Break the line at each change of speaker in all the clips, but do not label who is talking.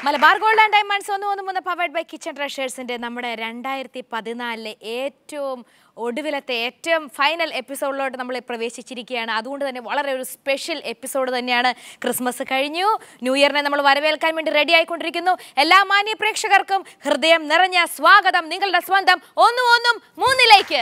Malabar gold and diamonds ഒന്ന് ഒന്ന് മൂന്ന് പവേഡ് ബൈ കിച്ചൺ ട്രഷേഴ്സിന്റെ നമ്മുടെ രണ്ടായിരത്തി പതിനാലിലെ ഏറ്റവും ഒടുവിലത്തെ ഏറ്റവും ഫൈനൽ എപ്പിസോഡിലോട്ട് നമ്മൾ പ്രവേശിച്ചിരിക്കുകയാണ് അതുകൊണ്ട് തന്നെ വളരെ ഒരു സ്പെഷ്യൽ എപ്പിസോഡ് തന്നെയാണ് ക്രിസ്മസ് കഴിഞ്ഞു ന്യൂ ഇയറിനെ നമ്മൾ വരവേൽക്കാൻ വേണ്ടി റെഡി ആയിക്കൊണ്ടിരിക്കുന്നു എല്ലാ മാന്യ പ്രേക്ഷകർക്കും ഹൃദയം നിറഞ്ഞ സ്വാഗതം നിങ്ങളുടെ സ്വന്തം ഒന്നും ഒന്നും മൂന്നിലേക്ക്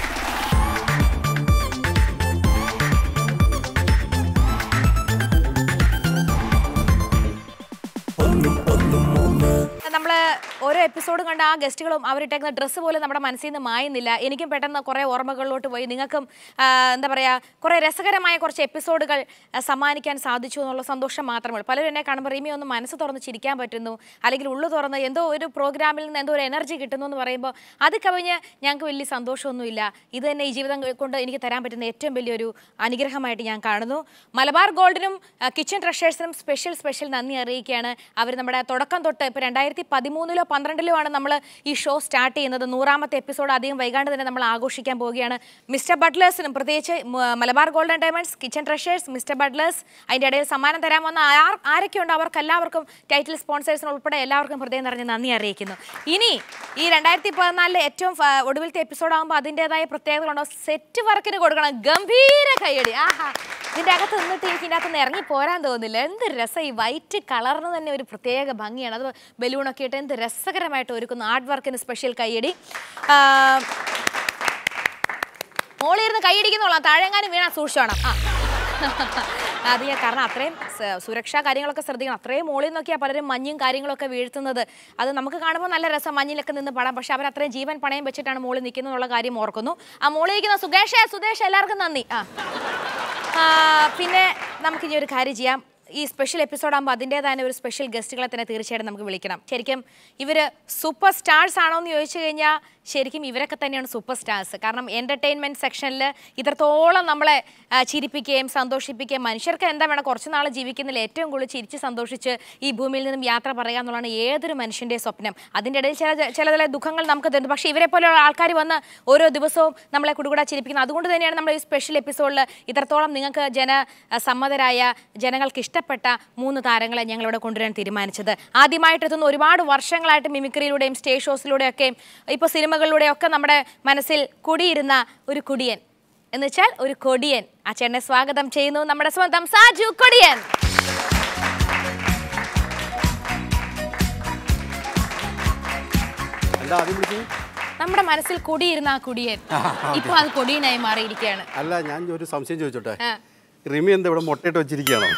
നമ്മൾ ഓരോ എപ്പിസോഡ് കണ്ട ആ ഗസ്റ്റുകളും അവരിട്ടേക്കുന്ന ഡ്രസ്സ് പോലും നമ്മുടെ മനസ്സിൽ നിന്ന് മായുന്നില്ല എനിക്കും പെട്ടെന്ന് കുറേ ഓർമ്മകളിലോട്ട് പോയി നിങ്ങൾക്കും ആ, എന്താ പറയുക കുറേ രസകരമായ കുറച്ച് എപ്പിസോഡുകൾ ആ, സമ്മാനിക്കാൻ സാധിച്ചു എന്നുള്ള സന്തോഷം മാത്രമേ ഉള്ളൂ പലരും എന്നെ കാണുമ്പോൾ റീമി ഒന്ന് മനസ്സ് തുറന്ന് ചിരിക്കാൻ പറ്റുന്നു അല്ലെങ്കിൽ ഉള്ളു തുറന്ന് എന്തോ ഒരു പ്രോഗ്രാമിൽ നിന്ന് എന്തോ ഒരു എനർജി കിട്ടുന്നു എന്ന് പറയുമ്പോൾ അത് കവിഞ്ഞ് ഞങ്ങൾക്ക് വലിയ സന്തോഷമൊന്നുമില്ല ഇത് തന്നെ ഈ ജീവിതം കൊണ്ട് എനിക്ക് തരാൻ പറ്റുന്ന ഏറ്റവും വലിയൊരു അനുഗ്രഹമായിട്ട് ഞാൻ കാണുന്നു മലബാർ ഗോൾഡിനും കിച്ചൺ ട്രഷേഴ്സിനും സ്പെഷ്യൽ സ്പെഷ്യൽ നന്ദി അറിയിക്കുകയാണ് അവർ നമ്മുടെ തുടക്കം തൊട്ട് ഇപ്പോൾ രണ്ടായിരത്തി പതിമൂന്നിലോ പന്ത്രണ്ടിലോ ആണ് നമ്മൾ ഈ ഷോ സ്റ്റാർട്ട് ചെയ്യുന്നത് നൂറാമത്തെ എപ്പിസോഡ് അധികം വൈകാണ്ട് തന്നെ നമ്മൾ ആഘോഷിക്കാൻ പോവുകയാണ് മിസ്റ്റർ ബട്ട്ലേഴ്സിനും പ്രത്യേകിച്ച് മ- Malabar gold and diamonds kitchen treasures mister butlers അതിൻ്റെ ഇടയിൽ സമ്മാനം തരാൻ വന്ന ആർ ആരൊക്കെ ഉണ്ട് അവർക്ക് എല്ലാവർക്കും ടൈറ്റിൽ സ്പോൺസേഴ്സിന് ഉൾപ്പെടെ എല്ലാവർക്കും ഹൃദയം നിറഞ്ഞ നന്ദി അറിയിക്കുന്നു ഇനി ഈ രണ്ടായിരത്തി പതിനാലിലെ ഏറ്റവും ഫ- ഒടുവിലത്തെ എപ്പിസോഡ് ആകുമ്പോൾ അതിൻ്റെതായ പ്രത്യേകതകളുണ്ടോ സെറ്റ് വർക്കിന് കൊടുക്കണം ഗംഭീര കൈയടി ആഹാ ഇതിൻ്റെ അകത്ത് നിന്നിട്ട് എനിക്ക് ഇതിൻ്റെ അകത്ത് നിന്ന് ഇറങ്ങി പോരാൻ തോന്നുന്നില്ല എന്ത് രസം ഈ വൈറ്റ് കളറിന് തന്നെ ഒരു പ്രത്യേക ഭംഗിയാണ് അത് ബലൂണൊക്കെ ഇട്ട് എന്ത് രസകരമായിട്ട് ഒരുക്കുന്നു ആർട്ട് വർക്കിന് സ്പെഷ്യൽ കൈയടി ആ, മോളിരുന്ന് കൈയടിക്കുന്നോളാം താഴെങ്ങാനും വീണാൽ സൂക്ഷിച്ചോണം ആ അത് ഞാൻ കാരണം അത്രയും സ- സുരക്ഷാ കാര്യങ്ങളൊക്കെ ശ്രദ്ധിക്കണം അത്രയും മുകളിൽ നിന്നൊക്കെയാണ് പലരും മഞ്ഞും കാര്യങ്ങളൊക്കെ വീഴ്ത്തുന്നത് അത് നമുക്ക് കാണുമ്പോൾ നല്ല രസം മഞ്ഞിലൊക്കെ നിന്ന് പടാം പക്ഷെ അവർ അത്രയും ജീവൻ പണയം വെച്ചിട്ടാണ് മുകളിൽ നിൽക്കുന്നത് എന്നുള്ള കാര്യം ഓർക്കുന്നു ആ മുകളിൽ ഇരിക്കുന്ന സുകേഷേ സുദേശ് എല്ലാവർക്കും നന്ദി ആ ആ, പിന്നെ നമുക്കിനി ഒരു കാര്യം ചെയ്യാം ഈ സ്പെഷ്യൽ എപ്പിസോഡ് ആകുമ്പോൾ അതിൻ്റെതായ ഒരു സ്പെഷ്യൽ ഗസ്റ്റുകളെ തന്നെ തീർച്ചയായിട്ടും നമുക്ക് വിളിക്കണം ശരിക്കും ഇവർ സൂപ്പർ സ്റ്റാർസ് ആണോ എന്ന് ചോദിച്ചു കഴിഞ്ഞാൽ ശരിക്കും ഇവരൊക്കെ തന്നെയാണ് സൂപ്പർ സ്റ്റാർസ് കാരണം എൻ്റർടൈൻമെൻറ്റ് സെക്ഷനിൽ ഇത്രത്തോളം നമ്മളെ ആ, ചിരിപ്പിക്കുകയും സന്തോഷിപ്പിക്കുകയും മനുഷ്യർക്ക് എന്താ വേണം കുറച്ച് നാൾ ജീവിക്കുന്നതിൽ ഏറ്റവും കൂടുതൽ ചിരിച്ച് സന്തോഷിച്ച് ഈ ഭൂമിയിൽ നിന്നും യാത്ര പറയുക എന്നുള്ളതാണ് ഏതൊരു മനുഷ്യൻ്റെ സ്വപ്നം അതിൻ്റെ ഇടയിൽ ചില ചില ചില ദുഃഖങ്ങൾ നമുക്ക് തരുന്നു പക്ഷേ ഇവരെ പോലെയുള്ള ആൾക്കാർ വന്ന് ഓരോ ദിവസവും നമ്മളെ കുടുകൂടാ ചിരിപ്പിക്കുന്നത് അതുകൊണ്ട് തന്നെയാണ് നമ്മൾ ഈ സ്പെഷ്യൽ എപ്പിസോഡിൽ ഇത്രത്തോളം നിങ്ങൾക്ക് ജന സമ്മതരായ ജനങ്ങൾക്ക് ഇഷ്ടപ്പെട്ട മൂന്ന് താരങ്ങളെ ഞങ്ങൾ ഇവിടെ കൊണ്ടുവരാൻ തീരുമാനിച്ചത് ആദ്യമായിട്ട് എത്തുന്ന ഒരുപാട് വർഷങ്ങളായിട്ട് മിമിക്രിയിലൂടെയും സ്റ്റേജ് ഷോസിലൂടെയൊക്കെ ഇപ്പോൾ സിനിമകളിലൂടെയൊക്കെ നമ്മുടെ മനസ്സിൽ കുടിയിരുന്ന ഒരു കുടിയൻ എന്ന് വെച്ചാൽ ഒരു കൊടിയൻ ആ ചേട്ടനെ സ്വാഗതം ചെയ്യുന്നു നമ്മുടെ സ്വന്തം സാജു കൊടിയൻ
എന്താ ആദ്യം വിളിച്ചത്
നമ്മുടെ മനസ്സിൽ കുടിയിരുന്ന ആ കുടിയൻ ഇപ്പൊ അത് കൊടിയനായി മാറിയിരിക്കുകയാണ്
അല്ല ഞാൻ ഒരു സംശയം ചോദിച്ചോട്ടെ
ആ.
റിമി എന്താ ഇവിടെ മുട്ടയിട്ട് വെച്ചിരിക്കുകയാണോ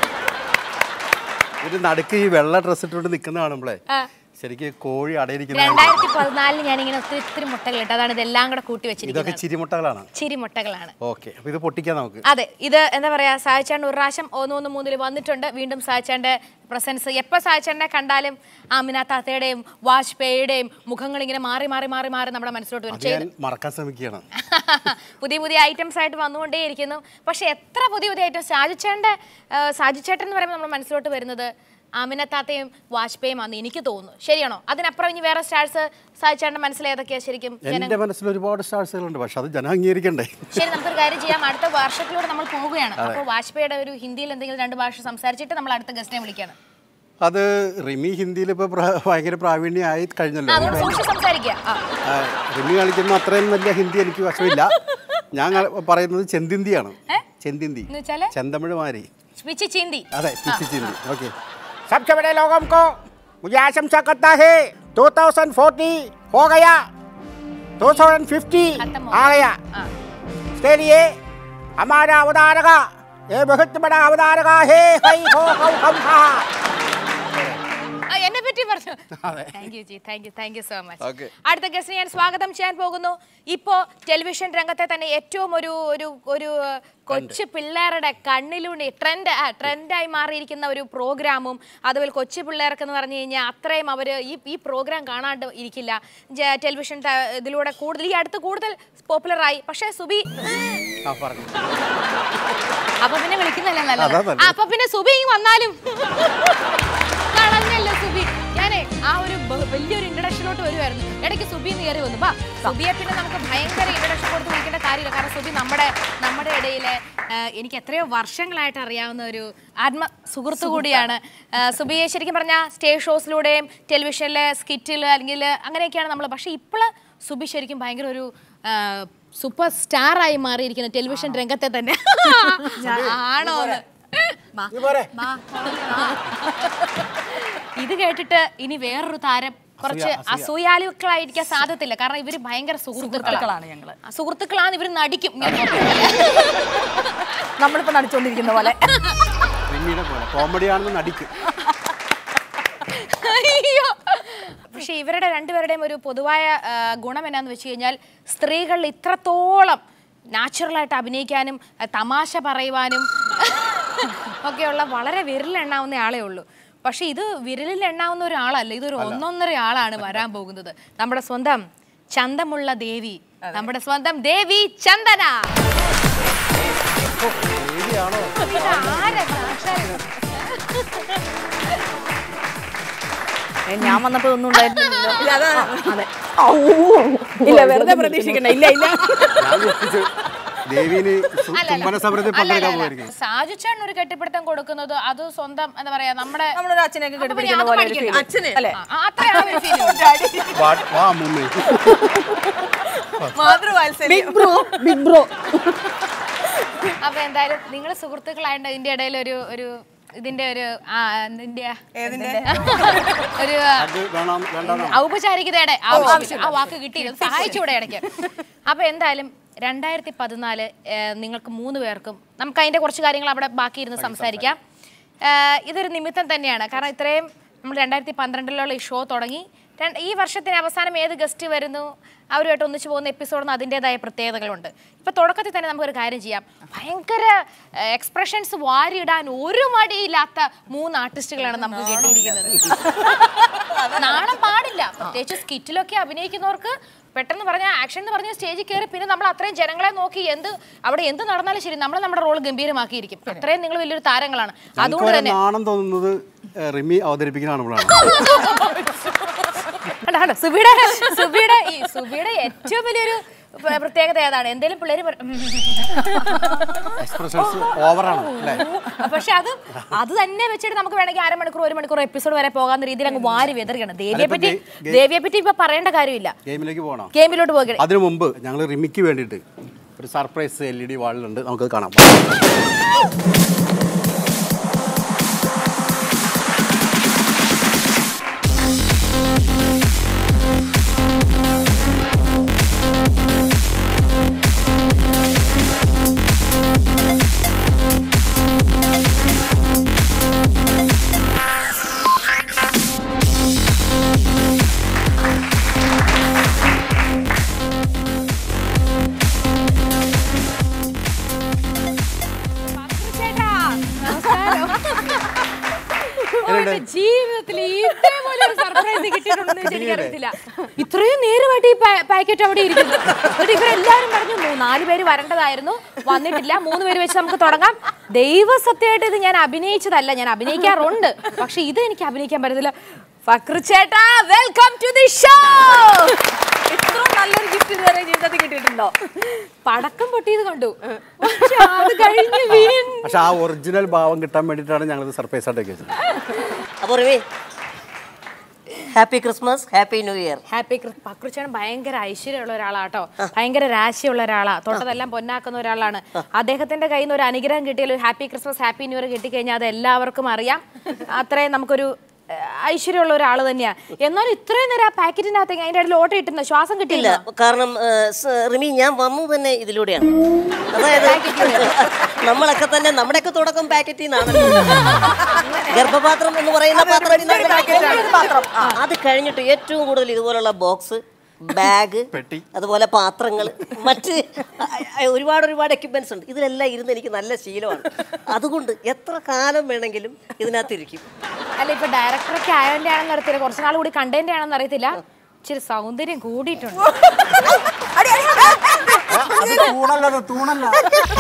ഒരു നടുക്ക് ഈ വെള്ള ഡ്രസ് ഇട്ടുകൊണ്ട് നിൽക്കുന്ന കാണുമ്പോളേ
ആ.
ശരിക്ക് കോഴി അടയിരിക്കുന്ന
രണ്ടായിരത്തി പതിനാലിൽ ഞാൻ ഇങ്ങനെ ഒത്തിരി ഒത്തിരി മുട്ടകളിട്ട് അതാണ് ഇതെല്ലാം കൂടെ കൂട്ടി
ഇതൊക്കെ
വെച്ചിരിക്കുന്നത്
ചിരിമുട്ടകളാണ്
ചിരി മുട്ടകളാണ്
ഓക്കെ അപ്പൊ ഇത് പൊട്ടിക്കാം നമുക്ക്
അതെ ഇത് എന്താ പറയാ സായിച്ചാണ്ട് ഒരു പ്രാവശ്യം ഒന്ന് ഒന്ന് മൂന്നിൽ വന്നിട്ടുണ്ട് വീണ്ടും സായിച്ചാണ്ട് പ്രസൻസ് എപ്പോൾ സായിച്ചാണ്ടെ കണ്ടാലും ആമിന താത്തയുടെയും വാജ്പേയിയുടെയും മുഖങ്ങൾ ഇങ്ങനെ മാറി മാറി മാറി മാറി നമ്മുടെ മനസ്സിലോട്ട് വരും
അത് ഞാൻ മറക്കാൻ ശ്രമിക്കുകയാണ്
പുതിയ പുതിയ ഐറ്റംസ് ആയിട്ട് വന്നുകൊണ്ടേയിരിക്കുന്നു പക്ഷെ എത്ര പുതിയ പുതിയ ഐറ്റംസ് സാജിച്ചേട്ടൻ്റെ സാജിച്ചേട്ടൻ എന്ന് പറയുമ്പോൾ നമ്മുടെ മനസ്സിലോട്ട് വരുന്നത് ആമിന താത്തയും വാജ്പേയും ആണെന്ന് എനിക്ക് തോന്നുന്നു ശരിയാണോ അതിനപ്പുറം ഇനി വേറെ സ്റ്റാർസ് സാജിച്ചേട്ടൻ്റെ മനസ്സിൽ ഏതൊക്കെയാ ശരിക്കും ജന
എന്റെ മനസ്സിൽ ഒരുപാട് സ്റ്റാർസുകളുണ്ട് പക്ഷെ അത് ജനം അംഗീകരിക്കണ്ടേ
ശരി നമുക്കൊരു കാര്യം ചെയ്യാം അടുത്ത വർഷത്തിലൂടെ നമ്മൾ പോവുകയാണ് അപ്പോൾ വാജ്പേയിയുടെ ഒരു ഹിന്ദിയിൽ എന്തെങ്കിലും രണ്ട് ഭാഷ സംസാരിച്ചിട്ട് നമ്മൾ അടുത്ത ഗസ്റ്റിനെ വിളിക്കണം
അത് റിമി ഹിന്ദിയിൽ ഇപ്പൊ പ്ര- ഭയങ്കര പ്രാവീണ്യമായി കഴിഞ്ഞല്ലോ
അതുകൊണ്ട് സൂക്ഷിച്ച് സംസാരിക്കുക ആ
ആ, റിമി കളിക്കുന്ന അത്രയും വലിയ ഹിന്ദി എനിക്ക് വശമില്ല ഞാൻ ക- പറയുന്നത് ചെന്തിന്തിയാണ് ചെന്തിന്തി
എന്ന് വെച്ചാല്
ചെന്തമിഴ് മാരി
പിച്ചി ചീന്തി
അതെ പിച്ചി ചിന്തി ഓക്കെ
सबसे बड़े लोगों को मुझे आशंसा करता है 2040 हो गया 2050
खत्म हो
आ गया
ആ
इसके लिए हमारा अवतारका ये बहुत बड़ा अवतारका है हई हो हौ हम हा
ആ, എന്നെ പറ്റി പറഞ്ഞു thank you ji thank you thank you so much
Okay.
അടുത്ത ഗസ്റ്റിനെ ഞാൻ സ്വാഗതം ചെയ്യാൻ പോകുന്നു ഇപ്പോ ടെലിവിഷൻ രംഗത്തെ തന്നെ ഏറ്റവും ഒരു ഒരു ഒരു കൊച്ചു പിള്ളേരുടെ കണ്ണിലൂടെ ട്രെൻഡ് ട്രെൻഡായി മാറിയിരിക്കുന്ന ഒരു പ്രോഗ്രാമും അതുപോലെ കൊച്ചു പിള്ളേർക്ക് എന്ന് പറഞ്ഞു കഴിഞ്ഞാൽ അത്രയും അവർ ഈ ഈ പ്രോഗ്രാം കാണാണ്ട് ഇരിക്കില്ല ജ- ടെലിവിഷൻ ത- ഇതിലൂടെ കൂടുതൽ ഈ അടുത്ത് കൂടുതൽ പോപ്പുലറായി പക്ഷേ സുബി
ആ പറഞ്ഞു
അപ്പൊ പിന്നെ വിളിക്കുന്നല്ലേ നല്ലത്
അതാ നല്ലത്.
ആ, അപ്പൊ പിന്നെ സുബി ഇങ്ങ് വന്നാലും കളഞ്ഞല്ലോ സുബി ഞാനേ ആ ഒരു ബ- വലിയൊരു ഇൻട്രഡക്ഷനിലോട്ട് വരുമായിരുന്നു ഇടയ്ക്ക് സുബി എന്ന് കയറി വന്നു വാ സുബിയെ പിന്നെ നമുക്ക് ഭയങ്കര ഇൻട്രഡക്ഷൻ കൊടുത്ത് വിളിക്കേണ്ട കാര്യമില്ല കാരണം സുബി നമ്മുടെ നമ്മുടെ ഇടയിലെ ആ, എനിക്ക് എത്രയോ വർഷങ്ങളായിട്ട് അറിയാവുന്ന ഒരു ആത്മ സുഹൃത്തു കൂടിയാണ് ആ, സുബിയെ ശരിക്കും പറഞ്ഞാൽ സ്റ്റേജ് ഷോസിലൂടെയും ടെലിവിഷനിലെ സ്കിറ്റിൽ അല്ലെങ്കിൽ അങ്ങനെയൊക്കെയാണ് നമ്മൾ പക്ഷേ ഇപ്പോൾ സുബി ശരിക്കും ഭയങ്കര ഒരു സൂപ്പർ സ്റ്റാർ ആയി മാറിയിരിക്കുന്നു ടെലിവിഷൻ രംഗത്തെ തന്നെ ആണോ എന്ന് ഇത് കേട്ടിട്ട് ഇനി വേറൊരു താരം കുറച്ച് അസൂയാലുക്കളായിരിക്കാൻ സാധ്യതയില്ല കാരണം ഇവര് ഭയങ്കര സുഹൃത്തുക്കളാണ്
ഞങ്ങള്.
ആ, സുഹൃത്തുക്കളാണ് ഇവര് നടിക്കും ഇങ്ങനെ നോക്കിയാല്.
നമ്മളിപ്പോ നടിച്ചോണ്ടിരിക്കുന്ന പോലെ
റിമിയുടെ പോലെ കോമഡിയാണെന്ന് നടിക്കും
അയ്യോ പക്ഷെ ഇവരുടെ രണ്ടുപേരുടെയും ഒരു പൊതുവായ ആ, ഗുണം എന്നാന്ന് വെച്ച് കഴിഞ്ഞാൽ സ്ത്രീകളിൽ ഇത്രത്തോളം നാച്ചുറലായിട്ട് അഭിനയിക്കാനും ആ, തമാശ പറയുവാനും ഒക്കെയുള്ള വളരെ വിരലെണ്ണാവുന്ന ആളേ ഉള്ളൂ പക്ഷെ ഇത് വിരലിൽ എണ്ണാവുന്ന ഒരാളല്ല ഇതൊരു ഒന്നൊന്നര ആളാണ് വരാൻ പോകുന്നത് നമ്മുടെ സ്വന്തം ചന്തമുള്ള ദേവി നമ്മുടെ സ്വന്തം ദേവി ചന്ദന
ദേവിയാണോ
പിന്നെ ആരാ സാക്ഷാൽ
ഏ, ഞാൻ വന്നപ്പോ ഒന്നും ഉണ്ടായിരുന്നില്ലല്ലോ അതെ
ഇല്ല വെറുതെ പ്രതീക്ഷിക്കണ്ട ഇല്ല ഇല്ല
ഞാൻ വിളിച്ചു ദേവീന് സു-
അല്ല,
ചുംബന സമരത്തിൽ
അല്ല,
പങ്കെടുക്കാൻ
അല്ല,
പോയിരിക്കും
അല്ല. സാജു ചേട്ടൻ ഒരു കെട്ടിപ്പിടുത്തം കൊടുക്കുന്നത് അത് സ്വന്തം എന്താ പറയാ നമ്മുടെ
നമ്മുടെ ഒരു അച്ഛനെയൊക്കെ
അപ്പൊ പിന്നെ
കെട്ടിപ്പിടിക്കുന്ന
അത്
പോലെ ഒരു
പഠിക്കണ്ട.
feel.
അച്ഛന്
അല്ലേ
ആ, ആ, അത്രേ ആ ഒരു feel ഉള്ളൂ.
വാ- വാ മുന്നേ
മാതൃവാത്സല്യം
ബിഗ് ബ്രോ ബിഗ് ബ്രോ
അപ്പൊ എന്തായാലും നിങ്ങൾ സുഹൃത്തുക്കളായിട്ട് ഇതിന്റെ ഇടയിൽ ഒരു ഒരു ഇതിന്റെ ഒരു ആ ഇതിന്റെ ഒരു
അത് വേണം വേണ്ടെന്നോ
ഔപചാരികതയുടെ ആവശ്യം ആ വാക്ക് കിട്ടിയില്ല സഹായിച്ചൂടെ ഇടയ്ക്ക് അപ്പൊ എന്തായാലും രണ്ടായിരത്തി പതിനാല് നിങ്ങൾക്ക് മൂന്ന് പേർക്കും നമുക്ക് അതിന്റെ കുറച്ച് കാര്യങ്ങൾ അവിടെ ബാക്കി ഇരുന്ന് സംസാരിക്കാം ഏഹ് ഇതൊരു നിമിത്തം തന്നെയാണ് കാരണം ഇത്രയും നമ്മൾ രണ്ടായിരത്തി പന്ത്രണ്ടിലുള്ള ഈ ഷോ തുടങ്ങി രണ്ട്- ഈ വർഷത്തിന് അവസാനം ഏത് ഗസ്റ്റ് വരുന്നു അവരുമായിട്ട് ഒന്നിച്ച് പോകുന്ന എപ്പിസോഡിന് അതിൻ്റെതായ പ്രത്യേകതകളുണ്ട് ഇപ്പൊ തുടക്കത്തിൽ തന്നെ നമുക്കൊരു കാര്യം ചെയ്യാം ഭയങ്കര എക്സ്പ്രഷൻസ് വാരിയിടാൻ ഒരു മടിയില്ലാത്ത മൂന്ന് ആർട്ടിസ്റ്റുകളാണ് നമുക്ക് കിട്ടിയിരിക്കുന്നത് നാണം പാടില്ല പ്രത്യേകിച്ച് സ്കിറ്റിലൊക്കെ അഭിനയിക്കുന്നവർക്ക് പെട്ടെന്ന് പറഞ്ഞ ആക്ഷൻ എന്ന് പറഞ്ഞ സ്റ്റേജിൽ കയറി പിന്നെ നമ്മൾ അത്രയും ജനങ്ങളെ നോക്കി എന്ത് അവിടെ എന്ത് നടന്നാലും ശരി നമ്മൾ നമ്മുടെ റോൾ ഗംഭീരമാക്കിയിരിക്കും അത്രയും നിങ്ങൾ വലിയൊരു താരങ്ങളാണ്
ഞങ്ങൾക്ക്
അതുകൊണ്ട്
വരെ
തന്നെ
നാണം തോന്നുന്നത് ഏഹ്, റിമി അവതരിപ്പിക്കുന്ന കാണുമ്പോഴാണ്
കണ്ടോ, കണ്ടോ, സുബിയുടെ സുബിയുടെ ഈ സുബിയുടെ ഏറ്റവും വലിയൊരു പ്ര- പ്രത്യേകത ഏതാണ് എന്തേലും പിള്ളേര് പറ- ഉം.
എക്സ്പ്രഷൻസ് ഓവറാണ് അല്ലേ
പക്ഷെ അത് അത് തന്നെ വെച്ചിട്ട് നമുക്ക് വേണമെങ്കിൽ അരമണിക്കൂർ ഒരു മണിക്കൂർ എപ്പിസോഡ് വരെ പോകാവുന്ന രീതിയിൽ അങ്ങ് വാരി വെതറിയാണ് ദേവിയെ പറ്റി
ഗെ- ഗെ-
ദേവിയെ പറ്റി ഇപ്പൊ പറയേണ്ട കാര്യമില്ല
ഗെയിമിലേക്ക് പോകണം
ഗെയിമിലോട്ട് പോകണം
അതിനു മുമ്പ് ഞങ്ങൾ റിമിക്ക് വേണ്ടിയിട്ട് ഒരു സർപ്രൈസ് എൽ ഇ ഡി വാളിലുണ്ട് നമുക്കത് കാണാം
ചേട്ടാ, നമസ്കാരം. അവരുടെ ജീവിതത്തിൽ ഇതേപോലെ ഒരു സർപ്രൈസ് കിട്ടിയിട്ടുണ്ടെന്ന് വെച്ചാൽ എനിക്കറിയത്തില്ല ഇത്രയും നേരമായിട്ട് ഈ പാക്കറ്റ് അവിടെ ഇരിക്കുന്നു എന്നിട്ട് ഇവരെല്ലാരും പറഞ്ഞു "മൂ- നാല് പേര് വരേണ്ടതായിരുന്നു വന്നിട്ടില്ല മൂന്ന് പേര് വെച്ച് നമുക്ക് തുടങ്ങാം ദൈവസത്യമായിട്ട് ഇത് ഞാൻ അഭിനയിച്ചതല്ല ഞാൻ അഭിനയിക്കാറുണ്ട് പക്ഷെ ഇത് എനിക്ക് അഭിനയിക്കാൻ പറ്റത്തില്ല ഫക്രു ചേട്ടാ വെൽക്കം ടു ദി ഷോ
ഇത്രയും നല്ലൊരു ഗിഫ്റ്റ് ഇതുവരെ ജീവിതത്തിൽ കിട്ടിയിട്ടുണ്ടോ
പടക്കം പൊട്ടിയത് കണ്ടു പക്ഷെ അത് കഴിഞ്ഞ് വീണ്ടും
പക്ഷെ ആ ഒറിജിനൽ ഭാവം കിട്ടാൻ വേണ്ടിയിട്ടാണ് ഞങ്ങളിത് സർപ്രൈസ് ആയിട്ട് വെച്ചത്
അപ്പോൾ റിവി happy Christmas happy new year
happy പക്രുച്ചാണ് ഭയങ്കര ഐശ്വര്യമുള്ള ഒരാളാട്ടോ ഭയങ്കര രാശിയുള്ള ഒരാളാ തൊട്ടതെല്ലാം പൊന്നാക്കുന്ന ഒരാളാണ് അദ്ദേഹത്തിന്റെ കയ്യിൽ നിന്ന് ഒരു അനുഗ്രഹം കിട്ടിയാൽ ഒരു happy Christmas happy new year കിട്ടിക്കഴിഞ്ഞാൽ അത് എല്ലാവർക്കും അറിയാം അത്രയും നമുക്കൊരു ഏഹ്, ഐശ്വര്യമുള്ള ഒരാൾ തന്നെയാ എന്നാൽ ഇത്രയും നേരം ആ പാക്കറ്റിനകത്ത് അതിന്റെ ഇടയിൽ ഓട്ടം ഇട്ടുന്ന ശ്വാസം
ഇല്ല
കിട്ടിയില്ല
കാരണം ആ, സ- റിമി ഞാൻ വന്നു തന്നെ ഇതിലൂടെയാണ് അതായത് നമ്മളൊക്കെ തന്നെ നമ്മുടെയൊക്കെ തുടക്കം പാക്കറ്റിൽ നിന്നാണല്ലോ ഗർഭപാത്രം എന്ന് പറയുന്ന പാത്രം
പാത്രം
ആ, അത് കഴിഞ്ഞിട്ട് ഏറ്റവും കൂടുതൽ ഇതുപോലുള്ള ബോക്സ് ബാഗ്
പെട്ടി.
അതുപോലെ പാത്രങ്ങൾ മറ്റ് അ- അ- ഒരുപാട് ഒരുപാട് എക്യുപ്മെന്റ്സ് ഉണ്ട് ഇതിലെല്ലാം ഇരുന്ന് എനിക്ക് നല്ല ശീലമാണ് അതുകൊണ്ട് എത്ര കാലം വേണമെങ്കിലും ഇതിനകത്തിരിക്കും
അല്ല ഇപ്പൊ ഡയറക്ടറൊക്കെ ആയതിന്റെ ആണെന്ന് അറിയത്തില്ല കുറച്ച് നാൾ കൂടി കണ്ടതിന്റെ ആണെന്ന് അറിയത്തില്ല ഇച്ചിരി സൗന്ദര്യം കൂടിയിട്ടുണ്ട്
അത് തൂണല്ല അത് തൂണല്ല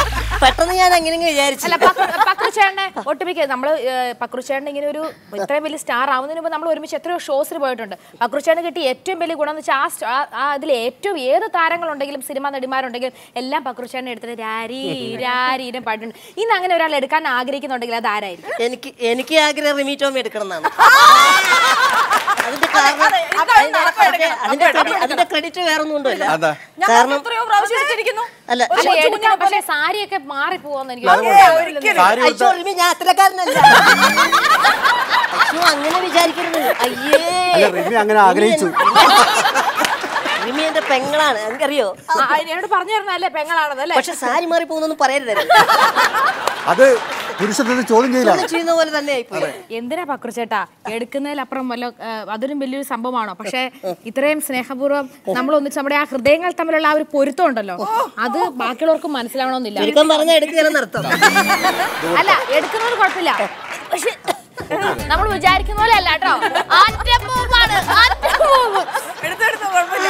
പെട്ടെന്ന് ഞാൻ അങ്ങനെ വിചാരിച്ചു
അല്ല പക്രുച്ചേട്ടനെ ഒട്ടുമിക്ക നമ്മള് പക്രുച്ചേട്ടൻ ഇങ്ങനെ ഒരു ഇത്രയും വലിയ സ്റ്റാർ ആവുന്നതിന് മുമ്പ് നമ്മൾ ഒരുമിച്ച് എത്രയോ ഷോസിൽ പോയിട്ടുണ്ട് പക്രുച്ചേട്ടന് കിട്ടിയ ഏറ്റവും വലിയ ഗുണം എന്ന് വെച്ചാൽ ആ സ്റ്റ- ആ- ആ അതിൽ ഏറ്റവും ഏത് താരങ്ങളുണ്ടെങ്കിലും സിനിമാ നടിമാരുണ്ടെങ്കിലും എല്ലാം പക്രുച്ചേട്ടനെ എടുത്തിട്ട് രാരി രാരീനെ പാട്ടുണ്ട് ഇന്ന് അങ്ങനെ ഒരാൾ എടുക്കാൻ ആഗ്രഹിക്കുന്നുണ്ടെങ്കിൽ അത് ആരായിരിക്കും
എനിക്ക് എനിക്ക് ആഗ്രഹം റിമി ടോമി എടുക്കണം എന്നാണ് അതിന്റെ കാരണം അതിന്റെ- അതിന്റെ- അതിന്റെ ക്രെഡി- അതിന്റെ ക്രെഡിറ്റ് വേറെ ഒന്നും കൊണ്ടുമല്ല
അതാ
കാരണം
എത്രയോ പ്രാവശ്യം എടുത്തിരിക്കുന്നു
അല്ല
അല്ല എടുക്കാൻ പക്ഷേ സാരിയൊക്കെ മാറിപ്പോവാന്ന് എനിക്ക്
അത്
തോന്നുന്നു.
കുഴപ്പമില്ല. സാരി
അയ്യോ
കൊടുത്ത
റിമി ഞാൻ അത്രക്കാരനല്ല അയ്യോ അങ്ങനെ വിചാരിക്കരുത് അയ്യേ
അല്ല റിമി അങ്ങനെ ആഗ്രഹിച്ചു
റിമി എന്റെ പെങ്ങളാണ് എനിക്കറിയോ
ആ, ആ, എന്നോട് പറഞ്ഞു തരുന്നതല്ലേ പെങ്ങളാണത് അല്ലേ
പക്ഷെ സാരി മാറി പോകുന്നൊന്നും പറയരുതായിരുന്നു
അത് പുരുഷത്തിന് ചോദ്യം ചെയ്യലാണ്
ചെയ്യുന്ന പോലെ തന്നെ ആയിപ്പോയി
എന്തിനാ പക്രുച്ചേട്ടാ എടുക്കുന്നതിലപ്പുറം വല്ല ആ, അതൊരു വലിയൊരു സംഭവമാണോ പക്ഷെ ഇത്രയും സ്നേഹപൂർവ്വം നമ്മൾ ഒന്നിച്ച് നമ്മുടെ ആ ഹൃദയങ്ങൾ തമ്മിലുള്ള ആ ഒരു പൊരുത്തം ഉണ്ടല്ലോ അത് ബാക്കിയുള്ളവർക്ക് മനസ്സിലാവണമെന്നില്ല
ചുരുക്കം പറഞ്ഞ എടുക്കുകയെന്ന് അർത്ഥം
അല്ല എടുക്കുന്നത് കുഴപ്പമില്ല പക്ഷെ നമ്മൾ വിചാരിക്കുന്ന പോലെ അല്ല കേട്ടോ ആറ്റപ്പൂവാണ്, ആറ്റപ്പൂവ്.
എടുത്തെടുത്ത് കുഴപ്പമില്ല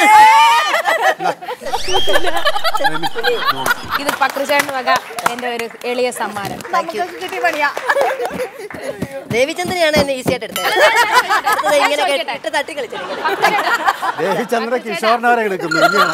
ഇത് പക്രുചേട്ടൻ വക എന്റെ ഒരു എളിയ സമ്മാനം
നമുക്ക് കിട്ടിയ പണിയാ
ദേവിചന്ദ്രനാണ് എന്നെ ഈസി ആയിട്ട് എടുത്തത് അടുത്തത് ഇങ്ങനെ
ചോദിക്കട്ടെ?
ഇട്ട് തട്ടി കളിച്ചത് ഇങ്ങനെ.
ദേവിചന്ദ്ര കിഷോറിനെ വരെ എടുക്കുന്നു ഇനിയാണ്.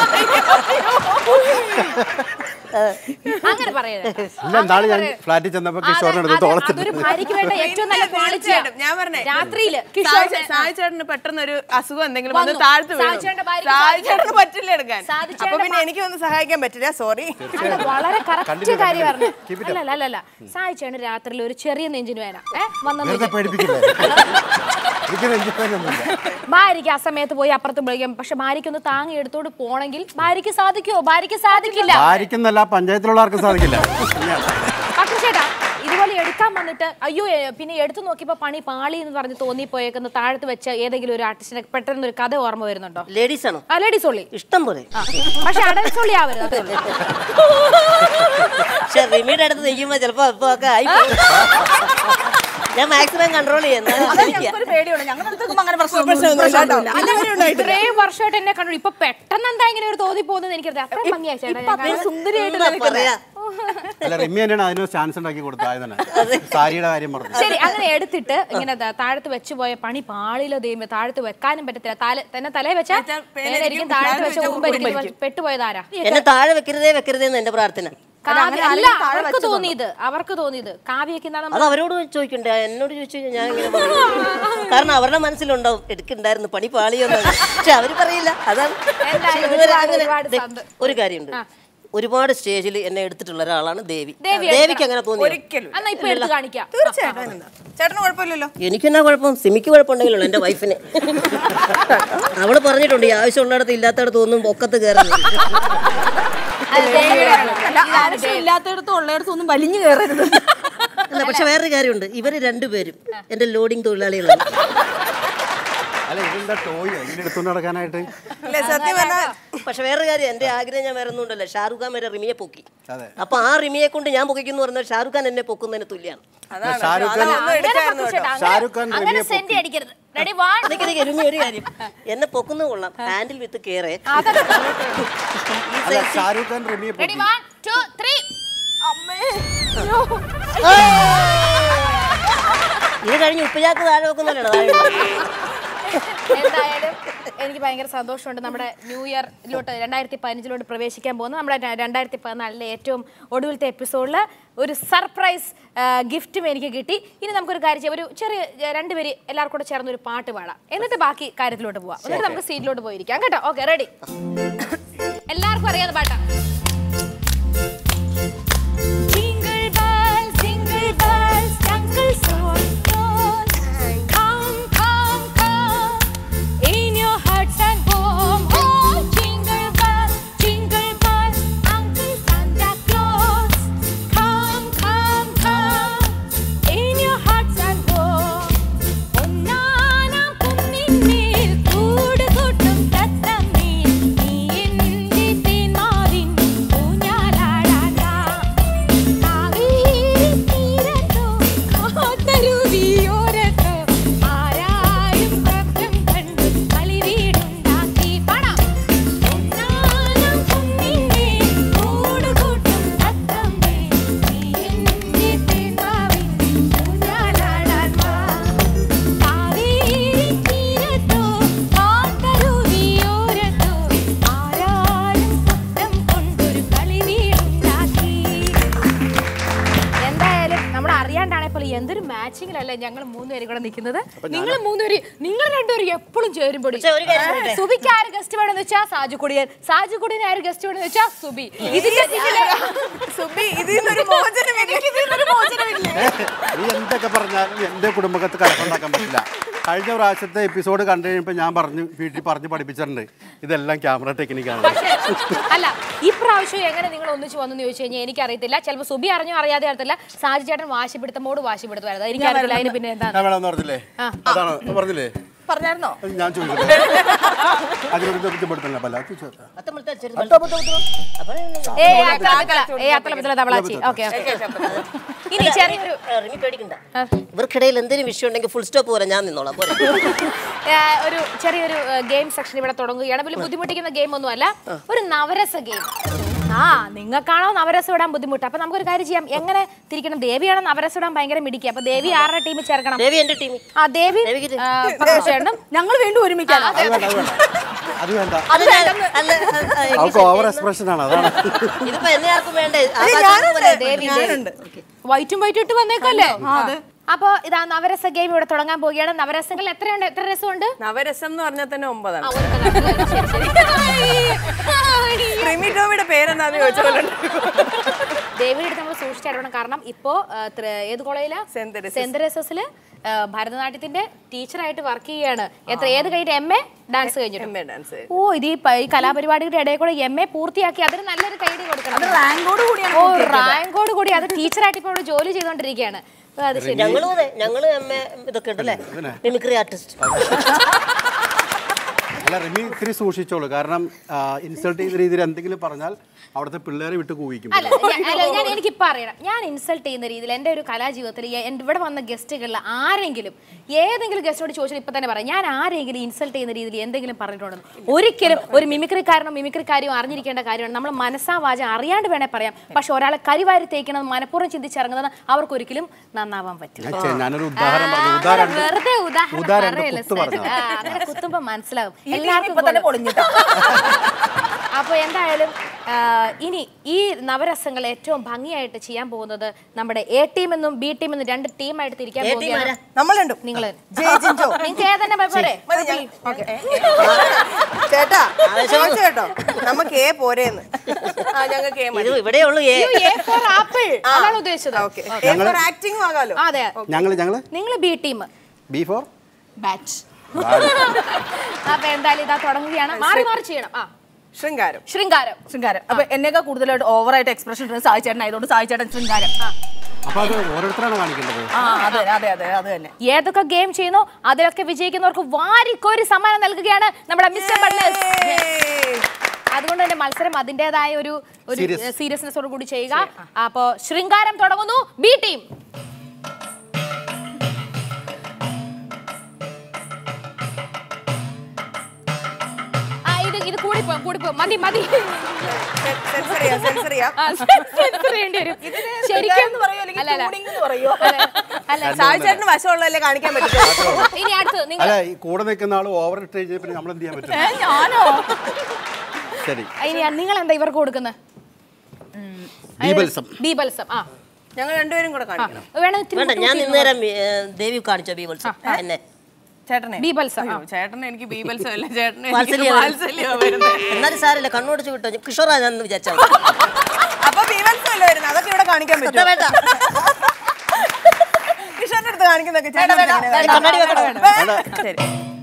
അങ്ങനെ പറയരുത്
ഇല്ല എന്താണ് ഞാൻ ഫ്ലാറ്റിൽ ചെന്നപ്പോ കിഷോറിനെ എടുത്ത്
അതൊരു
തോളത്തിട്ട്
ഭാര്യയ്ക്ക് വേണ്ട ഏറ്റവും നല്ല ക്വാളിറ്റി
തീർച്ചയായിട്ടും. ഞാൻ പറഞ്ഞേ
രാത്രിയില്
സായിച്ചേട്ടന് പെട്ടെന്ന് ഒരു അസുഖം എന്തെങ്കിലും വന്ന്
വന്നു.
താഴ്ത്തു വീണു
സായിച്ചേട്ടന്റെ ഭാര്യയ്ക്ക്
സായിച്ചേട്ടന് പറ്റില്ല എടുക്കാൻ
സാധിച്ചേട്ടന്റെ
അപ്പൊ പിന്നെ എനിക്ക് ഒന്നും സഹായിക്കാൻ പറ്റില്ല സോറി
അല്ല, വളരെ കറക്റ്റ്
കണ്ടില്ല,
കാര്യം പറഞ്ഞു
Keep it up.
അല്ല അല്ല അല്ല സായിച്ചാണ് രാത്രിയിൽ ഒരു ചെറിയ നെഞ്ചിന് വേന ഏഹ്
വെറുതെ
വന്നു
പേടിപ്പിക്കില്ലേ എനിക്ക് നെഞ്ചിപ്പനൊന്നുമില്ല
ഭാര്യയ്ക്ക് ആ സമയത്ത് പോയി അപ്പുറത്ത് വിളിക്കാം പക്ഷെ ഭാര്യയ്ക്ക് ഒന്ന് താങ്ങി എടുത്തോണ്ട് പോണെങ്കിൽ ഭാര്യയ്ക്ക് സാധിക്കുമോ ഭാര്യയ്ക്ക് സാധിക്കില്ല
ആയിരിക്കുന്നല്ല പഞ്ചായത്തിലുള്ള ആർക്കും സാധിക്കില്ല ഇങ്ങനെയാണ്.
പക്ഷേ ചേട്ടാ ഇതുപോലെ എടുക്കാൻ വന്നിട്ട് അയ്യോ ഏ, പിന്നെ എടുത്തു നോക്കിയപ്പോ പണി പാളി എന്ന് പറഞ്ഞ് തോന്നിപ്പോയേക്കുന്ന താഴത്ത് വെച്ച ഏതെങ്കിലും ഒരു ആർട്ടിസ്റ്റിനെ പെട്ടെന്ന് ഒരു കഥ ഓർമ്മ വരുന്നുണ്ടോ
ലേഡീസ് ആണോ
ആ ലേഡി സോളി
ഇഷ്ടം പോലെ
ആ. പക്ഷെ അടൽ സോളി ആവരുത് അതേ ഉള്ളൂ.
പക്ഷെ റിമിയുടെ അടുത്ത് നിൽക്കുമ്പോ ചിലപ്പോ ഇപ്പൊ ഒക്കെ ആയി പോകും. ഞാൻ മാക്സിമം കൺട്രോൾ ചെയ്യുന്നത്
ഞങ്ങൾക്കൊരു പേടിയുണ്ട് ഞങ്ങളുടെ അടുത്തൊന്നും അങ്ങനെ പ്രശ്നമൊന്നും
ഇത്രയും വർഷമായിട്ട് എന്നെ കണ്ടു ഇപ്പൊ പെട്ടെന്ന് എന്താ ഇങ്ങനെ ഒരു തോന്നി പോകുന്നത് എനിക്കറിയാം അത്രയും ഭംഗിയായി ചേട്ടാ ഞാൻ കാണാൻ.
സുന്ദരിയായിട്ട്
പറയാ
അല്ല റിമി തന്നെയാണ് അതിന് ചാൻസ് ഉണ്ടാക്കി കൊടുത്തത് ആയത് തന്നെ സാരിയുടെ കാര്യം പറഞ്ഞു
ശരി അങ്ങനെ എടുത്തിട്ട് ഇങ്ങനെ ദാ താഴത്ത് വെച്ച് പോയ പണി പാളിയിലോ ദൈവം താഴത്ത് വെക്കാനും പറ്റത്തില്ല തല തന്നെ തലയിൽ വെച്ചാൽ
വെച്ചാൽ
പേനായിരിക്കും താഴത്ത് വെച്ച ഉറുമ്പായിരിക്കും പെട്ടുപോയതാരാ
എന്നെ താഴെ വെക്കരുതേ വെക്കരുതേ എന്ന് എന്റെ പ്രാർത്ഥന
കാവ്യ അല്ല അവർക്ക് തോന്നിയത് അവർക്ക് തോന്നിയത് കാവ്യക്ക് എന്താണ്
അത് അവരോട് ചോദിക്കണ്ടേ എന്നോട് ചോദിച്ചു കഴിഞ്ഞാൽ ഞാൻ ഇങ്ങനെ പറയും കാരണം അവരുടെ മനസ്സിലുണ്ടാവും എടുക്കണ്ടായിരുന്നു പണി പാളിയോന്ന് പക്ഷെ അവര് പറയില്ല അതാണ്
എന്തായാലും
ഇതുവരെ
ഒരുപാട്
അങ്ങനെ-
ഒരുപാട്
ദേ,
സന്ത-
ഒരു കാര്യമുണ്ട് ഒരുപാട് സ്റ്റേജിൽ എന്നെ എടുത്തിട്ടുള്ള ഒരാളാണ് ദേവി
ദേവി
ദേവിക്ക് അങ്ങനെ തോന്നി
ഒരിക്കലും
എന്നാ ഇപ്പൊ എടുത്ത് കാണിക്കാം
തീർച്ചയായിട്ടും അതിനെന്താ? ചേട്ടന് കുഴപ്പമില്ലല്ലോ
എനിക്കെന്നാ കുഴപ്പം സിമിക്ക് കുഴപ്പമുണ്ടെങ്കിലുള്ള എൻ്റെ വൈഫിന് അവള് പറഞ്ഞിട്ടുണ്ട് ഈ ആവശ്യമുള്ളിടത്ത് ഇല്ലാത്തടത്ത് ഒന്നും പൊക്കത്ത് കയറുന്നു
അല്ല ആവശ്യമില്ലാത്തടത്തും ഉള്ളിടത്തും ഒന്നും വലിഞ്ഞു കയറരുത്
അല്ല പക്ഷെ വേറൊരു കാര്യമുണ്ട് ഇവര് രണ്ടുപേരും എൻ്റെ ലോഡിംഗ് തൊഴിലാളികളാണ്
അല്ല ഇതെന്താ ടോയോ ഇങ്ങനെ എടുത്തുകൊണ്ട് നടക്കാനായിട്ട്
അല്ലേ സത്യം പറഞ്ഞാൽ
പക്ഷെ വേറൊരു കാര്യം എൻ്റെ ആഗ്രഹം ഞാൻ വേറെ ഒന്നും ഉണ്ടല്ലോ ഷാറുഖ് ഖാൻ വരെ റിമിയെ പൊക്കി
അതെ
അപ്പൊ ആ റിമിയെ കൊണ്ട് ഞാൻ പൊക്കിക്കുന്നു പറഞ്ഞാൽ ഷാറുഖ് ഖാൻ എന്നെ പൊക്കുന്നതിന് തുല്യാണ്
അതാണ്
ഷാരൂഖ് ഖാൻ
അതൊന്നും
അങ്ങനെ
എടുക്കായിരുന്നു
പറ്റും ചേട്ടാ, അങ്ങനെ-
ഷാരൂഖ് ഖാൻ
അങ്ങനെ
റിമിയെ
സെന്റ് അടിക്കരുത് റെഡി വൺ
നിനക്ക് നിനക്ക് റിമി ഒരു കാര്യം എന്നെ പൊക്കുന്ന കൊള്ളാം ഹാൻഡിൽ വിത്ത് കയറേ
അല്ല ഷാരൂഖ് ഖാൻ റിമിയെ
റെഡി
പൊക്കി
വൺ ടു ത്രീ
ഇത് കഴിഞ്ഞ് ഉപ്പുചാക്ക് താഴെ വെക്കുന്നല്ലോ താഴെ
എന്തായാലും എനിക്ക് ഭയങ്കര സന്തോഷമുണ്ട് നമ്മുടെ ന്യൂ ഇയറിലോട്ട് രണ്ടായിരത്തി പതിനഞ്ചിലോട്ട് പ്രവേശിക്കാൻ പോകുന്ന നമ്മുടെ ര- രണ്ടായിരത്തി പതിനാലിലെ ഏറ്റവും ഒടുവിലത്തെ എപ്പിസോഡിൽ ഒരു സർപ്രൈസ് ഗിഫ്റ്റും എനിക്ക് കിട്ടി ഇനി നമുക്കൊരു കാര്യം ചെയ്യാം ഒരു ചെറിയ ഏ, രണ്ടുപേര് എല്ലാവർക്കും കൂടെ ചേർന്ന് ഒരു പാട്ട് പാടാം എന്നിട്ട് ബാക്കി കാര്യത്തിലോട്ട് പോവാം എന്നിട്ട് നമുക്ക് സീറ്റിലോട്ട് പോയിരിക്കാം കേട്ടോ ഓക്കെ റെഡി എല്ലാവർക്കും അറിയാവുന്ന പാട്ടാ Jingle bells, jingle bells, jangle so tall. Come, come, come, in your hearts and home. Oh, jingle bells, jingle bells, Uncle Santa Claus. Come, come, come, in your hearts and home. ഒന്നാനാം കുന്നിന്മേൽ കൂടുകൂട്ടും തത്തമ്മേ, നീ എൻ്റെ തേന്മാവിൻ പറയും എന്തൊരു മാച്ചിങ്ങിലല്ലേ ഞങ്ങൾ മൂന്നുപേരും കൂടെ നിൽക്കുന്നത് നിങ്ങൾ മൂന്നുപേര് നിങ്ങൾ രണ്ടുപേരും എപ്പോഴും ചേരുമ്പോടി
പക്ഷേ ഒരു കാര്യം പറയട്ടെ?
സുബിക്ക് ആര് ഗസ്റ്റ് വേണമെന്ന് വെച്ചാൽ സാജു കുടിയൻ സാജു കുടിയൻ ആര് ഗസ്റ്റ് വേണമെന്ന് വെച്ചാൽ സുബി ഇതിന്റെ
സുബി ഇതിൽ നിന്നൊരു മോചനം എനിക്ക് ഇതിൽ നിന്നൊരു മോചനമില്ല
നീ എന്തൊക്കെ പറഞ്ഞാലും എൻ്റെ കുടുംബത്തെ കടക്കുണ്ടാക്കാൻ പറ്റില്ല കഴിഞ്ഞ പ്രാവശ്യത്തെ എപ്പിസോഡ് കണ്ടു കഴിഞ്ഞപ്പോൾ ഞാൻ പറഞ്ഞു വീട്ടിൽ പറഞ്ഞ് പഠിപ്പിച്ചിട്ടുണ്ട് ഇതെല്ലാം ക്യാമറ ടെക്നിക്കാണ്
പക്ഷേ അല്ല ഇപ്രാവശ്യം എങ്ങനെ നിങ്ങൾ ഒന്നിച്ച് വന്നു ചോദിച്ചു കഴിഞ്ഞാൽ എനിക്കറിയത്തില്ല ചിലപ്പോൾ സുബി അറിഞ്ഞോ അറിയാതെ അറിയത്തില്ല സാജു ചേട്ടൻ വാശിപ്പിടുത്തമോട് വാശിപ്പിടുത്തുമായിരുന്നു എനിക്കറിയില്ല അതിന് പിന്നെ എന്താ
ഞാൻ വേണമെന്ന് പറഞ്ഞില്ലേ അതാണ് പറഞ്ഞില്ലേ
പറഞ്ഞായിരുന്നോ
അത് ഞാൻ ചോദിക്കട്ടെ അതിനൊരു ബുദ്ധിമുട്ടില്ല പല ചോദിച്ചോട്ടെ
അത്തമിഴത്തെ ചെറുത് അപ്പോൾ
ഏ അത്തല പിത്തല ഏ അത്തല പിത്തല തവളാച്ചി ഓക്കെ ഇനി ചെറിയൊരു
റിമി പേടിക്കണ്ട ഇവർക്കിടയിൽ എന്തെങ്കിലും വിഷയം ഉണ്ടെങ്കിൽ ഫുൾ സ്റ്റോപ്പ് പോലെ ഞാൻ നിന്നോളാം പോരെ
ഏ, ഒരു ചെറിയൊരു ഗെയിം സെക്ഷൻ ഇവിടെ തുടങ്ങുകയാണ് വലിയ ബുദ്ധിമുട്ടിക്കുന്ന ഗെയിം ഒന്നുമല്ല ഒരു നവരസ ഗെയിം ആ നിങ്ങൾക്കാണോ നവരസം ഇടാൻ ബുദ്ധിമുട്ട് അപ്പൊ നമുക്കൊരു കാര്യം ചെയ്യാം എങ്ങനെ തിരിക്കണം ദേവിയാണോ നവരസം ഇടാൻ ഭയങ്കര മിടിക്കുക അപ്പൊ ദേവി ആരുടെ ടീമിൽ ചേർക്കണം
ദേവി എന്റെ ടീമിൽ
ആ ദേവി
ദേവിക്ക്
ആ, പരമേശ്വരനും
ഞങ്ങൾ വീണ്ടും ഒരുമിക്കാം
അത് വേണ്ട അത് വേണ്ട അത് വേണ്ട
അത് ഞാൻ- അല്ല, അ- അ- എനിക്ക്
അവൾക്ക് ഓവർ എക്സ്പ്രഷൻ ആണ് അതാണ്
ഇതിപ്പോ എന്നെ ആർക്കും വേണ്ടേ ആകാശം പോലെ
ദേവി വൈറ്റും വൈറ്റും ഇട്ട് വന്നേക്കല്ലേ അപ്പൊ ഇതാ നവരസ ഗെയിം ഇവിടെ തുടങ്ങാൻ പോവുകയാണ് നവരസങ്ങൾ എത്രയുണ്ട് എത്ര രസമുണ്ട്
നവരസം എന്ന് പറഞ്ഞാൽ തന്നെ ഒമ്പതാണ്
ആ, ഒരു കഥ. ശരി, ശരി.
റിമി ടോമിയുടെ പേരെന്താന്ന് ചോദിച്ച പോലെ ഉണ്ട്.
ദേവിയുടെ അടുത്ത് നമ്മൾ സൂക്ഷിച്ചിടണം കാരണം ഇപ്പോ ആ, ത്ര- ഏത് കോളേജിലാ
സെന്റ് തെരേസസ്.
സെന്റ് തെരേസസില് ആ, ഭരതനാട്യത്തിന്റെ ടീച്ചറായിട്ട് വർക്ക് ചെയ്യാണ് എത്ര ഏത് കഴിഞ്ഞിട്ട് എം എ ഡാൻസ് കഴിഞ്ഞിട്ട്
എം എ ഡാൻസ്
ഓ ഇത് ഈ പ- ഈ കലാപരിപാടിയുടെ ഇടയിൽ കൂടെ എം എ പൂർത്തിയാക്കി അതിന് നല്ലൊരു കൈഡി കൊടുക്കണം
റാങ്കോട് കൂടിയാണ്
ഓ റാങ്കോട് കൂടി അത് ടീച്ചറായിട്ട് ഇപ്പോൾ ഇവിടെ ജോലി ചെയ്തുകൊണ്ടിരിക്കുകയാണ് അപ്പൊ അത് ശരി
ഞങ്ങളും അതെ ഞങ്ങളും എം എ ഇതൊക്കെ ഉണ്ടല്ലേ മിമിക്രി ആർട്ടിസ്റ്റ്
അല്ല റിമി ഇത്തിരി സൂക്ഷിച്ചോളൂ കാരണം ഇൻസൾട്ട് ചെയ്യുന്ന രീതിയിൽ എന്തെങ്കിലും പറഞ്ഞാൽ അവിടുത്തെ പിള്ളേരെ വിട്ട് കൂവിക്കും
അല്ല ഞാൻ- അല്ല ഞാൻ എനിക്കിപ്പോ അറിയണം ഞാൻ ഇൻസൾട്ട് ചെയ്യുന്ന രീതിയിൽ എൻ്റെ ഒരു കലാജീവിതത്തിൽ ഈ എൻ്റെ ഇവിടെ വന്ന ഗസ്റ്റുകളിൽ ആരെങ്കിലും ഏതെങ്കിലും ഗസ്റ്റോട് ചോദിച്ചാൽ ഇപ്പൊ തന്നെ പറയാം ഞാൻ ആരെങ്കിലും ഇൻസൾട്ട് ചെയ്യുന്ന രീതിയിൽ എന്തെങ്കിലും പറഞ്ഞിട്ടുണ്ടെന്ന് ഒരിക്കലും ഒരു മിമിക്രിക്കാരനോ മിമിക്രിക്കാരിയോ അറിഞ്ഞിരിക്കേണ്ട കാര്യമാണ് നമ്മൾ മനസ്സാ വാച അറിയാണ്ട് വേണേ പറയാം പക്ഷെ ഒരാളെ കരിവാരി തേക്കുന്നത് മനഃപൂർവ്വം ചിന്തിച്ചിറങ്ങുന്നത് അവർക്ക് ഒരിക്കലും നന്നാവാൻ പറ്റും
ഞാൻ ചെ- ഞാനൊരു ഉദാഹരണം പറഞ്ഞു
ആ,
ഉദാഹരണം
അങ്ങനെ വെറുതെ ഉദാഹരണം
ഉദാഹരണം
പറയല്ലേ
കുത്തു പറഞ്ഞു
ആ, അങ്ങനെ കുത്തുമ്പോ മനസ്സിലാവും
ഈ team
എല്ലാവർക്കും
ഇപ്പൊ തന്നെ
പോലെ.
പൊളിഞ്ഞിട്ടോ
അപ്പൊ എന്തായാലും ആ, ഇനി ഈ നവരസങ്ങൾ ഏറ്റവും ഭംഗിയായിട്ട് ചെയ്യാൻ പോകുന്നത് നമ്മുടെ എ ടീം എന്നും ബി ടീം എന്നും രണ്ട് ടീമായിട്ട് തിരിക്കാൻ
A team
പോവുകയാണ്
ആരാ?
നമ്മളുണ്ട്
നിങ്ങള്
ജയ് ജിൻജോ
നിങ്ങൾക്ക് ഏതന്നെ പോരെ
മതി ഞാൻ- ഓക്കേ. ചേട്ടാ ചോദിച്ചു കേട്ടോ നമുക്ക് ഏ പോരേന്ന് ആ ഞങ്ങൾക്ക് ഏ മതി
ഇത് ഇവിടെ ഉള്ളു ഏ
ആപ്പിൾ അതാണ് ഉദ്ദേശിച്ചത്
ഓക്കെ ഏ ഫോർ ആക്ടിങ് ആകാലോ
അതെ
ഞങ്ങൾ ഞങ്ങൾ
നിങ്ങൾ B team
B four
batch അപ്പൊ എന്തായാലും ഇതാ തുടങ്ങുകയാണ് മാറി മാറി ചെയ്യണം ആ
ശൃംഗാരം
ശൃംഗാരം
ശൃംഗാരം അപ്പൊ എന്നേക്കാൾ കൂടുതലായിട്ട് ഓവറായിട്ട് എക്സ്പ്രഷൻ ഇടുന്നത് സായിച്ചേട്ടൻ ആയതുകൊണ്ട് സായിച്ചേട്ടൻ ശൃംഗാരം
ആ
അപ്പൊ അത് ഓരോരുത്തരാണ് കാണിക്കേണ്ടത്
ആ അതെ അതെ അതെ അത് തന്നെ
ഏതൊക്കെ ഗെയിം ചെയ്യുന്നോ അതിലൊക്കെ വിജയിക്കുന്നവർക്ക് വാരിക്കോരി സമ്മാനം നൽകുകയാണ് നമ്മുടെ മിസ്റ്റർ ബട്ട്ലേഴ്സ് അതുകൊണ്ട് തന്നെ മത്സരം അതിൻ്റെതായ ഒരു ഒരു
Serious.
സീരിയസ്നെസ്സോട് കൂടി ചെയ്യുക അപ്പോ ശൃംഗാരം തുടങ്ങുന്നു ബി ടീം ആ ഇത് ഇത് കൂടിപ്പോ കൂടിപ്പോ മതി മതി
സെൻസറിയാ സെൻസറിയാ
ആ, censor ചെയ്യേണ്ടി വരും. ശരിക്കും
എന്ന് പറയോ അല്ലെങ്കിൽ
അല്ല, അല്ല.
tuning എന്ന് പറയോ
അല്ല, അല്ല
സായിച്ചേട്ടന് വശമുള്ളതല്ലേ കാണിക്കാൻ പറ്റും
ഇനി അടുത്ത് നിങ്ങൾ
അല്ല ഈ കൂടെ നിൽക്കുന്ന ആൾ ഓവർ ഇട്ട് കഴിഞ്ഞാൽ പിന്നെ നമ്മൾ എന്ത് ചെയ്യാൻ പറ്റും
ഞാനോ
ശരി
ഇനി നിങ്ങൾ എന്താ ഇവർക്ക് കൊടുക്കുന്നത്
ബീബൽസം
ബീബൽസം ആ
ഞങ്ങൾ രണ്ടുപേരും കൂടെ
ആ.
കാണിക്കണം
വേണം ഇത്തിരി
വേണ്ട ഞാൻ
കൂട്ടി
ഇന്നേരം ഏ, ദേവി കാണിച്ചോ ബീവൾസ് എന്നെ
ചേട്ടനെ
ബീബൽസം ആ.
അയ്യോ, ചേട്ടന് എനിക്ക് ബീബൽസം അല്ല ചേട്ടന്
വാത്സല്യം.
വാത്സല്യമാ വരുന്നത്
എന്നാലും സാരമില്ല കണ്ണോടിച്ച് വിട്ടോ കിഷോറാ ഞാൻ വിചാരിച്ചാൽ
അപ്പൊ ബീബൽസം അല്ലേ വരുന്നത് അതൊക്കെ ഇവിടെ കാണിക്കാൻ പറ്റും
വേണ്ട
കിഷോറിന്റെ അടുത്ത് കാണിക്കുന്നൊക്കെ ചേട്ടൻ ഇങ്ങനെ
വേണ്ട, കണ്ണാടി വെക്കണം.
വേണ്ട. ശരി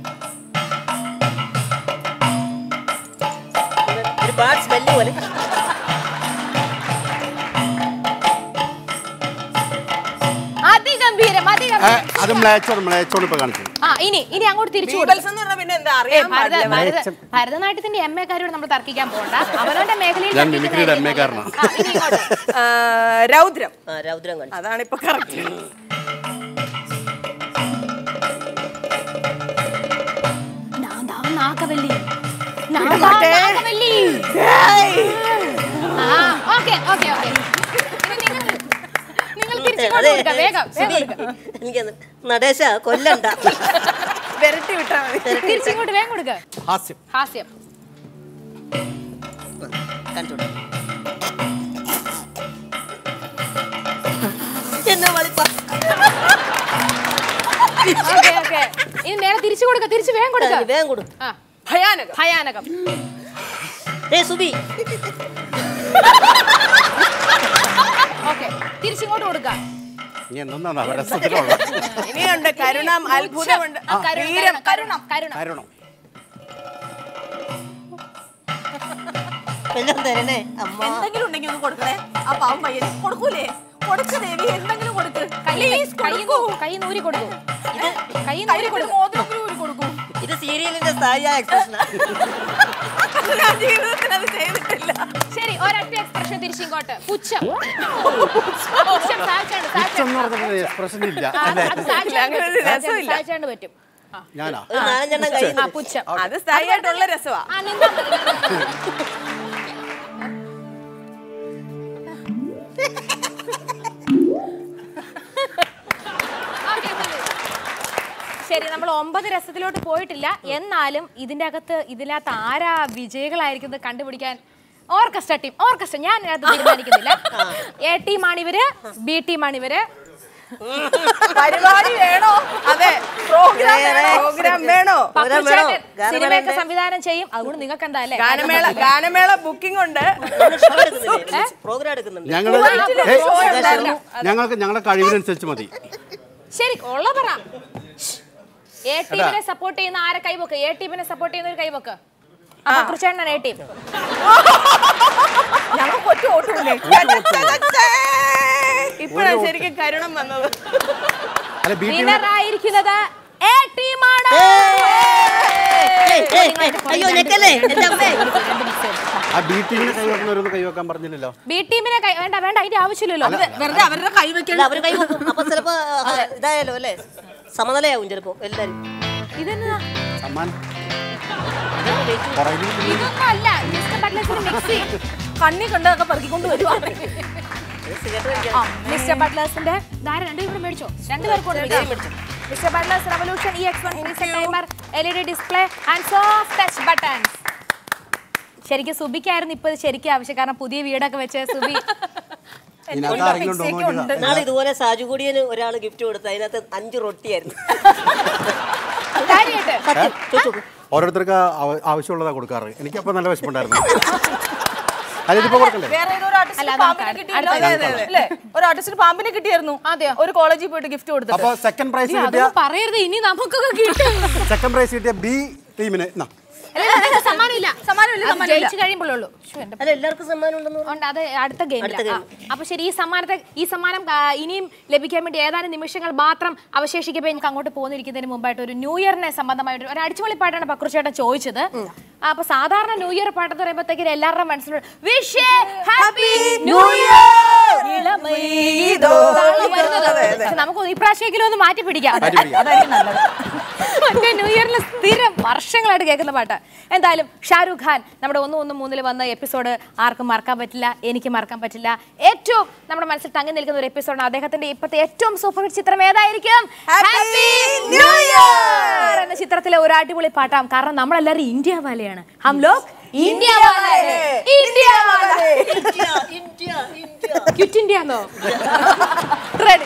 ഒരു ബാഡ് സ്മെല്ല് പോലെ
അതിഗംഭീരം
ഏ,
അതിഗംഭീരം
അത് മ്ലേച്ചോട് മ്ലേച്ചോട് ഇപ്പൊ കാണിച്ചു
ആ ഇനി ഇനി അങ്ങോട്ട് തിരിച്ചു കൊടുക്കും
ബീബൽസം എന്ന് പറഞ്ഞാൽ പിന്നെ എന്താ അറിയാൻ
ഭരത
പാടില്ല
ഭരത ഭരതനാട്യത്തിന്റെ എം എ കാരോട് നമ്മൾ തർക്കിക്കാൻ പോകണ്ട അവനവന്റെ മേഖലയിൽ
ഞാൻ മിമിക്രിയുടെ എം എ കാരനാണ്
ആ, ഇനി ഇങ്ങോട്ട്.
ആ, രൗദ്രം
ആ രൗദ്രം കാണിച്ചു
അതാണ് ഇപ്പൊ കറക്റ്റ്
ഞാൻ ദാ നാഗവല്ലി. ഞാൻ ദാ നാഗവല്ലി. ആ, ഓക്കേ, ഓക്കേ, ഓക്കേ. ഇനി നിങ്ങൾ- നിങ്ങൾ തിരിച്ചിങ്ങോട്ട്
അതെ
കൊടുക്കാം, വേഗം, വേഗം
സുധി,
കൊടുക്കാം.
എനിക്കത് നടേശ കൊല്ലണ്ട
വിരട്ടി വിട്ടാ മതി
തിരിച്ചിങ്ങോട്ട് വേഗം കൊടുക്ക
ഹാസ്യം
ഹാസ്യം
കണ്ടോട്ടെ എന്നാ വളിപ്പ
ഓക്കെ ഓക്കെ ഇനി നേരെ തിരിച്ചു കൊടുക്ക തിരിച്ചു വേഗം കൊടുക്ക
വേഗം കൊടു
ആ
ഭയാനകം
ഭയാനകം
ഏ സുബി
ഓക്കെ തിരിച്ചിങ്ങോട്ട് കൊടുക്ക
ഇനി എന്താണ് രസത്തിലുള്ള
ഇനിയുണ്ട് കരുണം അത്ഭുതമുണ്ട്
ആ, കരുണം,
വീരം
കരുണം കരുണം
കാരണം
എല്ലാം തരണേ അമ്മ
എന്തെങ്കിലും ഉണ്ടെങ്കിൽ ഒന്ന് കൊടുക്കണേ ആ പാവം പയ്യന് കൊടുക്കൂലേ കൊടുക്ക് ദേവി എന്തെങ്കിലും കൊടുക്ക്
കൈ
Please
കൈ
കൊടുക്കൂ.
കൈ നൂരി കൊടുക്കൂ കൈ നൂരി
കയ്യിലൊരു
കൊടുക്കൂ
മോതിരമെങ്കിലും ഊരി കൊടുക്കൂ
ഇത് സീരിയലിന്റെ സ്ഥായിയായ എക്സ്പ്രഷനാ
ഞാൻ ജീവിതത്തിൽ അത് ചെയ്തിട്ടില്ല
ശരി ഒരൊറ്റ എക്സ്പ്രഷൻ തിരിച്ചിങ്ങോട്ട് പുച്ഛം പുച്ഛം സാധിച്ചാണ്ട്
എന്ന് പറഞ്ഞ എക്സ്പ്രഷൻ ഇല്ല
അങ്ങനെ ഒരു രസമില്ല.
സാധിച്ചാണ്ട് പറ്റും
ഞാനാ
ഒരു നാലഞ്ചെണ്ണം കയ്യിൽ
ആ പുച്ഛം
അത് സ്ഥായിയായിട്ടുള്ള രസമാ
ആ നിന്നാ മതി, നിന്നാ മതി. Okay, മതി. ശരി നമ്മൾ ഒമ്പത് രസത്തിലോട്ട് പോയിട്ടില്ല എന്നാലും ഇതിന്റെ അകത്ത് ഇതിനകത്ത് ആരാ വിജയികളായിരിക്കുന്നത് കണ്ടുപിടിക്കാൻ ഓർക്കസ്ട്ര ടീം ഓർക്കസ്ട്ര ഞാൻ ഇതിനകത്ത് തീരുമാനിക്കുന്നില്ല എ ടീമാണിവര് ബി ടീമാണിവര്
പരിപാടി വേണോ അതെ പ്രോഗ്രാം പ്രോഗ്രാം വേണോ
പ്രോഗ്രാം വേണോ?
പക്രുചേട്ടൻ
ഗാനമേള
സിനിമയൊക്കെ
ഉണ്ട്.
സംവിധാനം ചെയ്യും അതുകൊണ്ട് നിങ്ങൾക്ക് എന്താ അല്ലേ
ഗാനമേള ഗാനമേള ബുക്കിംഗ് ഉണ്ട്
പ്രോഗ്രാം എടുക്കുന്നുണ്ട്
ഞങ്ങള്
കുവൈറ്റില്
ഏയ്,
show ഉണ്ടായിരുന്നു.
ഞങ്ങൾക്ക് ഞങ്ങളുടെ കഴിവിനനുസരിച്ച് മതി
ശരി ഉള്ള പറ എ ടീമിനെ സപ്പോർട്ട് ചെയ്യുന്ന ആരെ കൈവക്ക് എ ടീമിനെ സപ്പോർട്ട് ചെയ്യുന്ന ഒരു കൈവക്ക് പക്രുചേട്ടനാണ് എ ടീം
ഞങ്ങൾക്ക് ഒറ്റ ഓട്ടുമില്ലേ ഇപ്പോഴാണ് ശരിക്കും കരുണം വന്നത്
അല്ല ബി ടീം
വിന്നർ ആയിരിക്കുന്നത് എ ടീമാണ്
ഏയ്, ഏയ്, ഏയ്, അയ്യോ ഞെക്കല്ലേ എന്റെ അമ്മേ
ആ ബി ടീമിനെ കൈവെക്കുന്നവരൊന്നും കൈവെക്കാൻ പറഞ്ഞില്ലല്ലോ
ബി ടീമിനെ കൈ വേണ്ട വേണ്ട അതിന്റെ ആവശ്യമില്ലല്ലോ
വെറുതെ അവരുടെ കൈ വെക്കാൻ
അല്ല അവര് കൈ വെക്കും അപ്പൊ ചിലപ്പോ ആ, ഇതായാലോ അല്ലേ സമനിലയാവും ചിലപ്പോ എല്ലാരും
ഇതെന്നാ
സമ്മാനം പുറകിൽ
ഇതൊന്നും അല്ല മിസ്റ്റർ ബട്ട്ലേഴ്സിന് മിക്സി
കണ്ണി കണ്ടതൊക്കെ പെറുക്കിക്കൊണ്ട് വരുവാണ്
മിസ്റ്റർ ബട്ട്ലേഴ്സിന്റെ ധാര രണ്ടു ഇവിടെ മേടിച്ചോ രണ്ടുപേർക്ക് കൊണ്ട് mister Butler's revolution E X one timer L E D display and soft touch buttons ശരിക്കും സുബിക്കായിരുന്നു ഇപ്പൊ ഇത് ശരിക്കും ആവശ്യം കാരണം പുതിയ വീടൊക്കെ വെച്ച് സുബി
ഇതിനകത്ത് ആരെങ്കിലും ഉണ്ടോ എന്ന് നോക്കിയതാ.
നാളെ ഇതുപോലെ സാജു കൂടിയന് ഒരാൾ ഗിഫ്റ്റ് കൊടുത്തു അതിനകത്ത് അഞ്ച് റൊട്ടിയായിരുന്നു
കാര്യമായിട്ട്
സത്യം ചോദിച്ചു
ഓരോരുത്തർക്ക് ആവ- ആവശ്യമുള്ളതാ കൊടുക്കാറ് എനിക്കപ്പോ നല്ല വിശപ്പുണ്ടായിരുന്നു അതിപ്പോ കൊടുക്കണ്ടേ
വേറെ ഏതോ ഒരു ആർട്ടിസ്റ്റിന്
അല്ല,
പാമ്പിനെ
നമുക്ക്
കിട്ടിയല്ലോ
അടുത്ത- അതെ, അതെ,
അല്ലേ ഒരു ആർട്ടിസ്റ്റിന് പാമ്പിനെ കിട്ടിയായിരുന്നു
അതെയോ?
ഒരു കോളേജിൽ പോയിട്ട് ഗിഫ്റ്റ് കൊടുത്തിട്ട്
അപ്പൊ സെക്കൻഡ് പ്രൈസ് കിട്ടിയ
അതൊന്നും പറയരുത് ഇനി നമുക്കൊക്കെ കിട്ടും
സെക്കൻഡ് പ്രൈസ് കിട്ടിയ ബി ടീമിന് എന്നാ
അല്ല, നിങ്ങൾക്ക് സമ്മാനമില്ല
സമ്മാനമില്ല,
അത്
സമ്മാനമില്ല.
ജയിച്ചു കഴിയുമ്പോഴേ ഉള്ളൂ ശ്ശോ, എന്റെ
അല്ല എല്ലാവർക്കും സമ്മാനം ഉണ്ടെന്ന് പറഞ്ഞു
ഉണ്ട് അത് അടുത്ത ഗെയിമിൽ
അടുത്ത game.
അപ്പൊ ശരി ഈ സമ്മാനത്തെ ഈ സമ്മാനം ആ, ഇനിയും ലഭിക്കാൻ വേണ്ടി ഏതാനും നിമിഷങ്ങൾ മാത്രം അവശേഷിക്കുമ്പോൾ എനിക്ക് അങ്ങോട്ട് പോന്നിരിക്കുന്നതിന് മുമ്പായിട്ട് ഒരു ന്യൂ ഇയറിനെ സംബന്ധമായിട്ട് ഒരു അടിച്ചുപൊളി പാട്ടാണ് പക്രുച്ചേട്ടൻ ചോദിച്ചത് ആ, അപ്പൊ സാധാരണ ന്യൂ ഇയർ പാട്ടെന്ന് പറയുമ്പോഴത്തേക്ക് എല്ലാവരുടെ മനസ്സിലും വിഷ് ഹാപ്പി ന്യൂ ഇയർ നമുക്ക് ഈ പ്രാവശ്യമെങ്കിലും ഒന്ന് മാറ്റി പിടിക്കാം
മാറ്റി പിടിക്കാം.
അതായിരിക്കും നല്ലത്
മറ്റേ ന്യൂ ഇയറിൽ സ്ഥിരം വർഷങ്ങളായിട്ട് കേൾക്കുന്ന പാട്ട് എന്തായാലും ഷാരൂഖ് ഖാൻ നമ്മുടെ ഒന്ന് ഒന്ന് മൂന്നിൽ വന്ന എപ്പിസോഡ് ആർക്കും മറക്കാൻ പറ്റില്ല എനിക്ക് മറക്കാൻ പറ്റില്ല ഏറ്റവും നമ്മുടെ മനസ്സിൽ തങ്ങി നിൽക്കുന്ന ഒരു എപ്പിസോഡാണ് അദ്ദേഹത്തിന്റെ ഇപ്പോഴത്തെ ഏറ്റവും സൂപ്പർ ഹിറ്റ് ചിത്രം ഏതായിരിക്കും
Happy New Year!
എന്ന ചിത്രത്തിലെ ഒരു അടിപൊളി പാട്ടാം കാരണം നമ്മളെല്ലാവരും ഇന്ത്യ വാലയാണ് ഹം ലോഗ് ഇന്ത്യ വാല ഇന്ത്യ വാല
India India India
quit India എന്നോ റെഡി